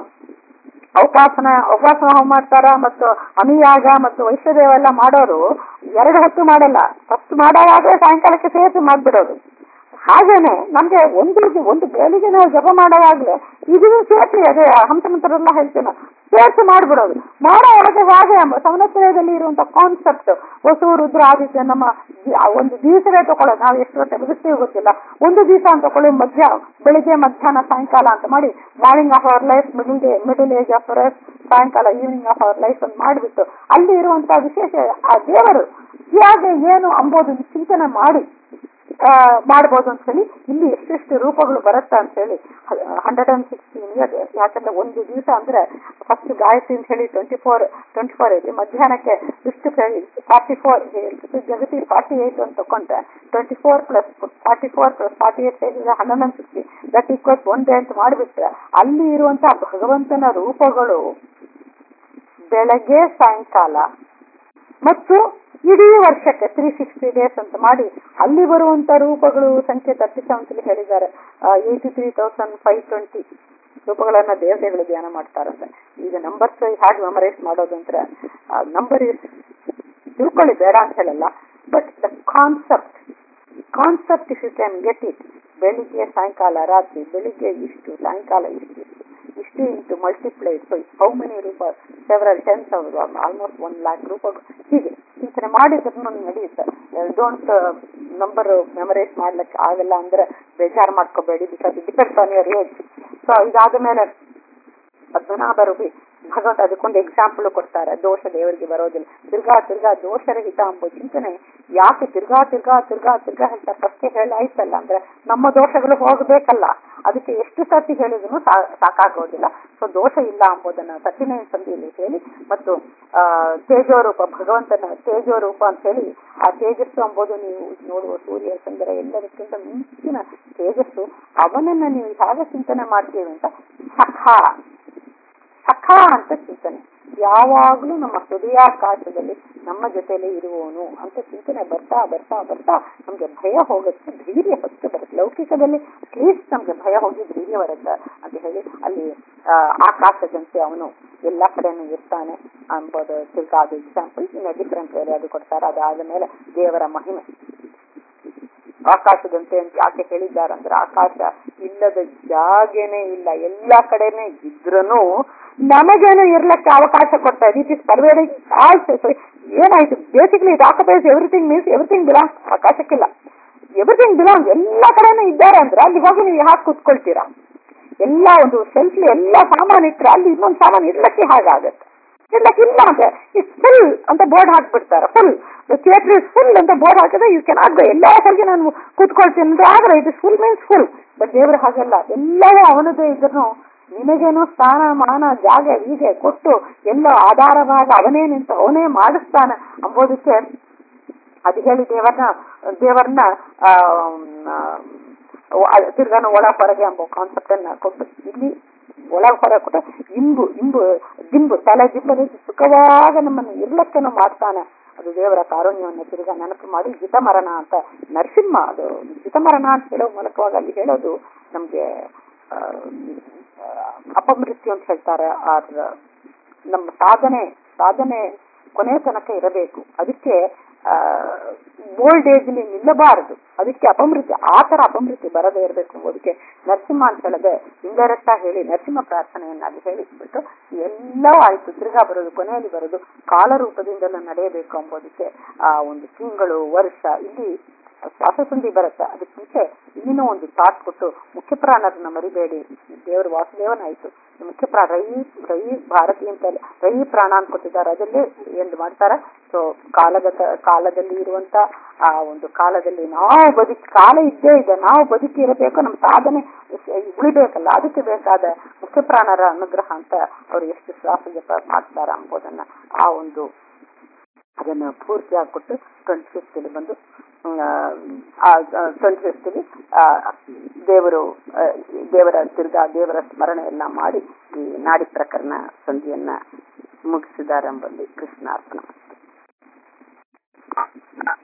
ಅವಕಾಶನ ಉಪಾಸನ ಹೋಮ ಮಾಡ್ತಾರ ಮತ್ತು ಅನುಯಾಗ ಮತ್ತು ವೈಶ್ಯದೇವ ಎಲ್ಲ ಮಾಡೋರು ಎರಡು ಹೊತ್ತು ಮಾಡಲ್ಲ ಫಸ್ಟ್ ಮಾಡೋವಾದ್ರೆ ಸಾಯಂಕಾಲಕ್ಕೆ ಸೇರಿಸಿ ಮಾಡ್ಬಿಡೋದು ಹಾಗೇನೆ ನಮ್ಗೆ ಒಂದು ಒಂದು ಬೇಲಿಗೆ ನಾವು ಜಪ ಮಾಡೋವಾಗ್ಲೇ ಇದನ್ನು ಸೇರಿಸಿ ಅದೇ ಹಂಸಮಂತರೆಲ್ಲ ಹೇಳ್ತೀವಿ ಸೇರಿಸಿ ಮಾಡ್ಬಿಡೋದು ಮಾಡೋ ಒಳಗೆ ಹಾಗೆ ಸಮನತ್ರಯದಲ್ಲಿ ಇರುವಂತ ಕಾನ್ಸೆಪ್ಟ್ ವಸು ರುದ್ರ ಆದಿತ್ಯ ನಮ್ಮ ಜಿ- ಆ ಒಂದು ದಿವಸವೇ ತಗೊಳ್ಳೋದು ನಾವು ಎಷ್ಟು ಹೊಟ್ಟೆ ಬದುಕ್ತೀವಿ ಗೊತ್ತಿಲ್ಲ ಒಂದು ದಿವಸ ಅಂತ ತಗೊಳ್ಳಿ ಮಧ್ಯ ಬೆಳಿಗ್ಗೆ ಮಧ್ಯಾಹ್ನ ಸಾಯಂಕಾಲ ಅಂತ ಮಾಡಿ morning of our life middle day middle age of our ಸಾಯಂಕಾಲ ಈವ್ನಿಂಗ್ ಆಫ್ ಅವರ್ ಲೈಫ್ ಅಂತ ಮಾಡಿಬಿಟ್ಟು ಅಲ್ಲಿ ಇರುವಂತಹ ವಿಶೇಷ ಆ ದೇವರು ಹೇಗೆ ಏನು ಅಂಬೋದನ್ನು ಚಿಂತನೆ ಮಾಡಿ ಆ, ಮಾಡ್ಬೋದು ಅಂತ ಹೇಳಿ ಇಲ್ಲಿ ಎಷ್ಟೆಷ್ಟು ರೂಪಗಳು ಬರುತ್ತಾ ಅಂತ ಹೇಳಿ ಹಂಡ್ರೆಡ್ ಅಂಡ್ ಸಿಕ್ಸ್ಟೀನ್ ಇಯರ್ ಯಾಕಂದ್ರೆ ಒಂದು ದಿವಸ ಅಂದ್ರೆ ಫಸ್ಟ್ ಗಾಯತ್ರಿ ಅಂತ ಹೇಳಿ ಟ್ವೆಂಟಿ ಫೋರ್ ಟ್ವೆಂಟಿ ಫೋರ್ ಇದೆ ಮಧ್ಯಾಹ್ನಕ್ಕೆ ವಿಷ್ಣು ಫಾರ್ಟಿ ಫೋರ್ ಜಗತಿ ಫಾರ್ಟಿ ಏಟ್ ಅಂತ ತಕೊಂಡ್ರೆ twenty four plus forty four plus forty eight ಸೇರಿದ್ರೆ hundred and sixty that equals one day ಅಂತ ಮಾಡಿಬಿಟ್ರೆ ಅಲ್ಲಿ ಇರುವಂತಹ ಭಗವಂತನ ರೂಪಗಳು ಬೆಳಗ್ಗೆ ಸಾಯಂಕಾಲ ಮತ್ತು ಇಡೀ ವರ್ಷಕ್ಕೆ ತ್ರೀ ಸಿಕ್ಸ್ಟಿ ಡೇಸ್ ಅಂತ ಮಾಡಿ ಅಲ್ಲಿ ಬರುವಂತ ರೂಪಗಳು ಸಂಖ್ಯೆ ತರ್ಟಿ ಸೆವೆಂತ್ ಹೇಳಿದ್ದಾರೆ eighty three thousand five twenty ರೂಪಗಳನ್ನ ದೇವತೆಗಳು ಧ್ಯಾನ ಮಾಡ್ತಾರಂತೆ ಈಗ ನಂಬರ್ಸ್ ಹೇಗೆ ಮೆಮರೈಸ್ ಮಾಡೋದು ಅಂದ್ರೆ ನಂಬರ್ ತಿಳ್ಕೊಳ್ಳಿ ಬೇಡ ಅಂತ ಹೇಳಲ್ಲ but the concept concept if you can get it ಬೆಳಿಗ್ಗೆ ಸಾಯಂಕಾಲ ರಾತ್ರಿ ಬೆಳಿಗ್ಗೆ ಇಷ್ಟು ಸಾಯಂಕಾಲ ಇಷ್ಟು ಇಷ್ಟು into multiplied so how many ರೂಪ several tens almost one lakh ರೂಪ ಹೀಗೆ ಚಿಂತನೆ ಮಾಡಿದ್ರು ನಡೆಯುತ್ತೆ ಡೋಂಟ್ ನಂಬರ್ ಮೆಮರೈಸ್ ಮಾಡ್ಲಿಕ್ಕೆ ಆಗಲ್ಲ ಅಂದ್ರೆ ಬೇಜಾರು ಮಾಡ್ಕೋಬೇಡಿ because it depends on your age so ಇದಾದ ಮೇಲೆ ಪದ್ಮನಾಭ ರೂಪಿ ಭಗವಂತ ಅದಕ್ಕೊಂದು ಎಕ್ಸಾಂಪಲ್ ಕೊಡ್ತಾರೆ ದೋಷ ದೇವರಿಗೆ ಬರೋದಿಲ್ಲ ತಿರ್ಗಾ ತಿರ್ಗಾ ದೋಷರಹಿತ ಎಂಬ ಚಿಂತನೆ ಯಾಕೆ ತಿರ್ಗಾ ತಿರ್ಗಾ ತಿರ್ಗಾ ತಿರ್ಗಾ ಹೇಳ್ತಾರೆ ಫಸ್ಟ್ ಹೇಳಾಯ್ತಲ್ಲ ಅಂದ್ರೆ ನಮ್ಮ ದೋಷಗಳು ಹೋಗಬೇಕಲ್ಲ ಅದಕ್ಕೆ ಎಷ್ಟು ಸತಿ ಹೇಳಿದ್ರು ಸಾಕಾಗೋದಿಲ್ಲ ಸೊ ದೋಷ ಇಲ್ಲ ಎಂಬುದನ್ನ ಸತಿನೇ ಸಂಧಿಯಲ್ಲಿ ಹೇಳಿ ಮತ್ತು ಆ ತೇಜೋರೂಪ ಭಗವಂತನ ತೇಜೋರೂಪ ಅಂತ ಹೇಳಿ ಆ ತೇಜಸ್ಸು ಎಂಬುದು ನೀವು ನೋಡುವ ಸೂರ್ಯ ಚಂದ್ರ ಎಲ್ಲದಕ್ಕಿಂತ ಮಿಂಚಿನ ತೇಜಸ್ಸು ಅವನನ್ನ ನೀವು ಹೇಗೆ ಚಿಂತನೆ ಮಾಡ್ತೀವಿ ಅಂತ ಸಖ ಸಖ ಅಂತ ಚಿಂತನೆ ಯಾವಾಗ್ಲೂ ನಮ್ಮ ಹೃದಯಾಕಾಶದಲ್ಲಿ ನಮ್ಮ ಜೊತೆಯಲ್ಲಿ ಇರುವವನು ಅಂತ ಚಿಂತನೆ ಬರ್ತಾ ಬರ್ತಾ ಬರ್ತಾ ನಮ್ಗೆ ಭಯ ಹೋಗುತ್ತೆ ಧೈರ್ಯ ಹೊತ್ತು ಬರುತ್ತೆ ಲೌಕಿಕದಲ್ಲಿ ಅಟ್ಲೀಸ್ಟ್ ನಮ್ಗೆ ಭಯ ಹೋಗಿ ಧೈರ್ಯ ಬರುತ್ತೆ ಅಂತ ಹೇಳಿ ಅಲ್ಲಿ ಆಕಾಶದಂತೆ ಅವನು ಎಲ್ಲ ಕಡೆನೂ ಇರ್ತಾನೆ ಅಂಬೋದು ತಿರ್ಗಾ ಅದು ಎಕ್ಸಾಂಪಲ್ ಇನ್ನು ಡಿಫ್ರೆಂಟ್ ವೇರೆ ಅದು ಕೊಡ್ತಾರೆ ಅದಾದ ಮೇಲೆ ದೇವರ ಮಹಿಮೆ ಆಕಾಶದಂತೆ ಅಂತ ಯಾಕೆ ಹೇಳಿದ್ದಾರಂದ್ರೆ ಆಕಾಶ ಇಲ್ಲದ ಜಾಗೇನೆ ಇಲ್ಲ ಎಲ್ಲ ಕಡೆನೆ ಇದ್ರೂ ನಮಗೇನು ಇರ್ಲಕ್ಕೆ ಅವಕಾಶ ಕೊಡ್ತಾ ಇದೆ ಇಟ್ ಇಸ್ ಪರ್ವೇಡಿಂಗ್ ಆಲ್ ಏನಾಯ್ತು basically it occupies everything means everything belong ಆಕಾಶಕ್ಕಿಲ್ಲ ಎವ್ರಿಥಿಂಗ್ ಬಿಲಾಂಗ್ ಎಲ್ಲ ಕಡೆನೂ ಇದ್ದಾರೆ ಅಂದ್ರೆ ಅಲ್ಲಿ ಹೋಗಿ ನೀವು ಯಾಕೆ ಕೂತ್ಕೊಳ್ತೀರಾ ಎಲ್ಲ ಒಂದು ಸೆಲ್ಫ್ಲಿ ಎಲ್ಲ ಸಾಮಾನು ಇಟ್ಟರೆ ಅಲ್ಲಿ ಇನ್ನೊಂದು ಸಾಮಾನು ಇರ್ಲಕ್ಕೆ ಹಾಗಾಗತ್ತೆ ಇರ್ಲಕ್ಕೆ ಇಲ್ಲ ಅಂತ ಇಟ್ಸ್ ಫುಲ್ ಅಂತ ಬೋರ್ಡ್ ಹಾಕ್ಬಿಡ್ತಾರೆ ಫುಲ್ ಥಿಯೇಟರ್ ಇಸ್ ಫುಲ್ ಅಂತ ಬೋರ್ಡ್ ಹಾಕಿದ್ರೆ ಯು ಕೆನ್ ಆಗ ಎಲ್ಲ ಹೋಗಿ ನಾನು ಕೂತ್ಕೊಳ್ತೀನಿ ಅಂದ್ರೆ ಆದ್ರೆ it is full means full but ದೇವರು ಹಾಗಲ್ಲ ಎಲ್ಲವೂ ಅವನದೇ ಇದ್ರು ನಿನಗೇನೋ ಸ್ಥಾನ ಮಾನ ಜಾಗ ಹೀಗೆ ಕೊಟ್ಟು ಎಲ್ಲ ಆಧಾರವಾಗಿ ಅವನೇ ನಿಂತು ಅವನೇ ಮಾಡಿಸ್ತಾನೆ ಅಂಬೋದಕ್ಕೆ ಅದು ಹೇಳಿ ದೇವರನ್ನ ದೇವರನ್ನ ತಿರ್ಗಾನ ಒಳ ಹೊರಗೆ ಎಂಬ ಕಾನ್ಸೆಪ್ಟ್ ಅನ್ನ ಕೊಟ್ಟು ಇಲ್ಲಿ ಒಳ ಹೊರ ಕೊಟ್ಟು ಇಂಬು ಇಂಬು ದಿಂಬು ತಲೆ ದಿಂಬಲ್ಲಿ ಸುಖವಾಗ ನಮ್ಮನ್ನು ಇರ್ಲಕ್ಕೇನೋ ಮಾಡ್ತಾನೆ ಅದು ದೇವರ ಕಾರುಣ್ಯವನ್ನು ತಿರ್ಗಾ ನೆನಪು ಮಾಡಿ ಜಿತಮರಣ ಅಂತ ನರಸಿಂಹ ಅದು ಜಿತಮರಣ ಅಂತ ಹೇಳೋ ಮೂಲಕವಾಗಿ ಅಲ್ಲಿ ಹೇಳೋದು ನಮ್ಗೆ ಅಪಮೃತ್ಯು ಅಂತ ಹೇಳ್ತಾರೆ ಆರ್ ನಮ್ಮ ಸಾಧನೆ ಸಾಧನೆ ಕೊನೆ ತನಕ ಇರಬೇಕು ಅದಕ್ಕೆ ಓಲ್ಡ್ ಏಜ್ ನಿಲ್ಲಬಾರದು ಅದಕ್ಕೆ ಅಪಮೃತ್ಯು ಆ ತರ ಅಪಮೃತ್ಯು ಬರದೇ ಇರಬೇಕು ಎಂಬುದಕ್ಕೆ ನರಸಿಂಹ ಅಂತ ಹೇಳದೆ ಇಂಡೈರೆಕ್ಟ್ ಆಗಿ ಹೇಳಿ ನರಸಿಂಹ ಪ್ರಾರ್ಥನೆಯನ್ನ ಅಲ್ಲಿ ಹೇಳಿಸ್ಬಿಟ್ಟು ಎಲ್ಲವೂ ಆಯ್ತು ತಿರ್ಗಾ ಬರೋದು ಕೊನೆಯಲ್ಲಿ ಬರೋದು ಕಾಲರೂಪದಿಂದಲೂ ನಡೆಯಬೇಕು ಎಂಬುದಕ್ಕೆ ಆ ಒಂದು ತಿಂಗಳು ವರ್ಷ ಇಲ್ಲಿ ಶ್ವಾಸಸಂಧಿ ಬರುತ್ತೆ ಅದಕ್ಕೆ ಮುಂಚೆ ಇನ್ನೂ ಒಂದು ಥಾಟ್ ಕೊಟ್ಟು ಮುಖ್ಯ ಪ್ರಾಣರನ್ನ ಮರಿಬೇಡಿ ದೇವರು ವಾಸುದೇವನಾಯ್ತು ಮುಖ್ಯ ಪ್ರಾಣ ರೈ ರೈ ಭಾರತಿ ಅಂತ ರೈ ಪ್ರಾಣ ಅಂತ ಕೊಟ್ಟಿದ್ದಾರೆ ಅದರಲ್ಲಿ ಏನು ಮಾಡ್ತಾರೆ ಸೊ ಕಾಲಗತ ಕಾಲದಲ್ಲಿ ಇರುವಂತ ಆ ಒಂದು ಕಾಲದಲ್ಲಿ ನಾವು ಬದುಕಿ ಕಾಲ ಇದ್ದೇ ಇದೆ ನಾವು ಬದುಕಿ ಇರಬೇಕು ನಮ್ಮ ಸಾಧನೆ ಉಳಿಬೇಕಲ್ಲ ಅದಕ್ಕೆ ಬೇಕಾದ ಮುಖ್ಯ ಪ್ರಾಣರ ಅನುಗ್ರಹ ಅಂತ ಅವ್ರು ಎಷ್ಟು ಶ್ವಾಸ ಜಪ ಮಾಡ್ತಾರ ಎಂಬುದನ್ನ ಆ ಒಂದು ಅದನ್ನ ಪೂರ್ತಿ ಆಗಿಕೊಟ್ಟು ಟ್ವೆಂಟಿ ಫಿಫ್ತಲ್ಲಿ ಬಂದು ಟ್ವೆಂಟಿ ಫಿಫ್ತಲ್ಲಿ ದೇವರು ದೇವರ ತಿರ್ಗಾ ದೇವರ ಸ್ಮರಣೆ ಎಲ್ಲ ಮಾಡಿ ಈ ನಾಡಿ ಪ್ರಕರಣ ಸಂಧಿಯನ್ನ ಮುಗಿಸಿದ್ದಾರೆ ಎಂಬಲ್ಲಿ ಕೃಷ್ಣಾರ್ಪಣ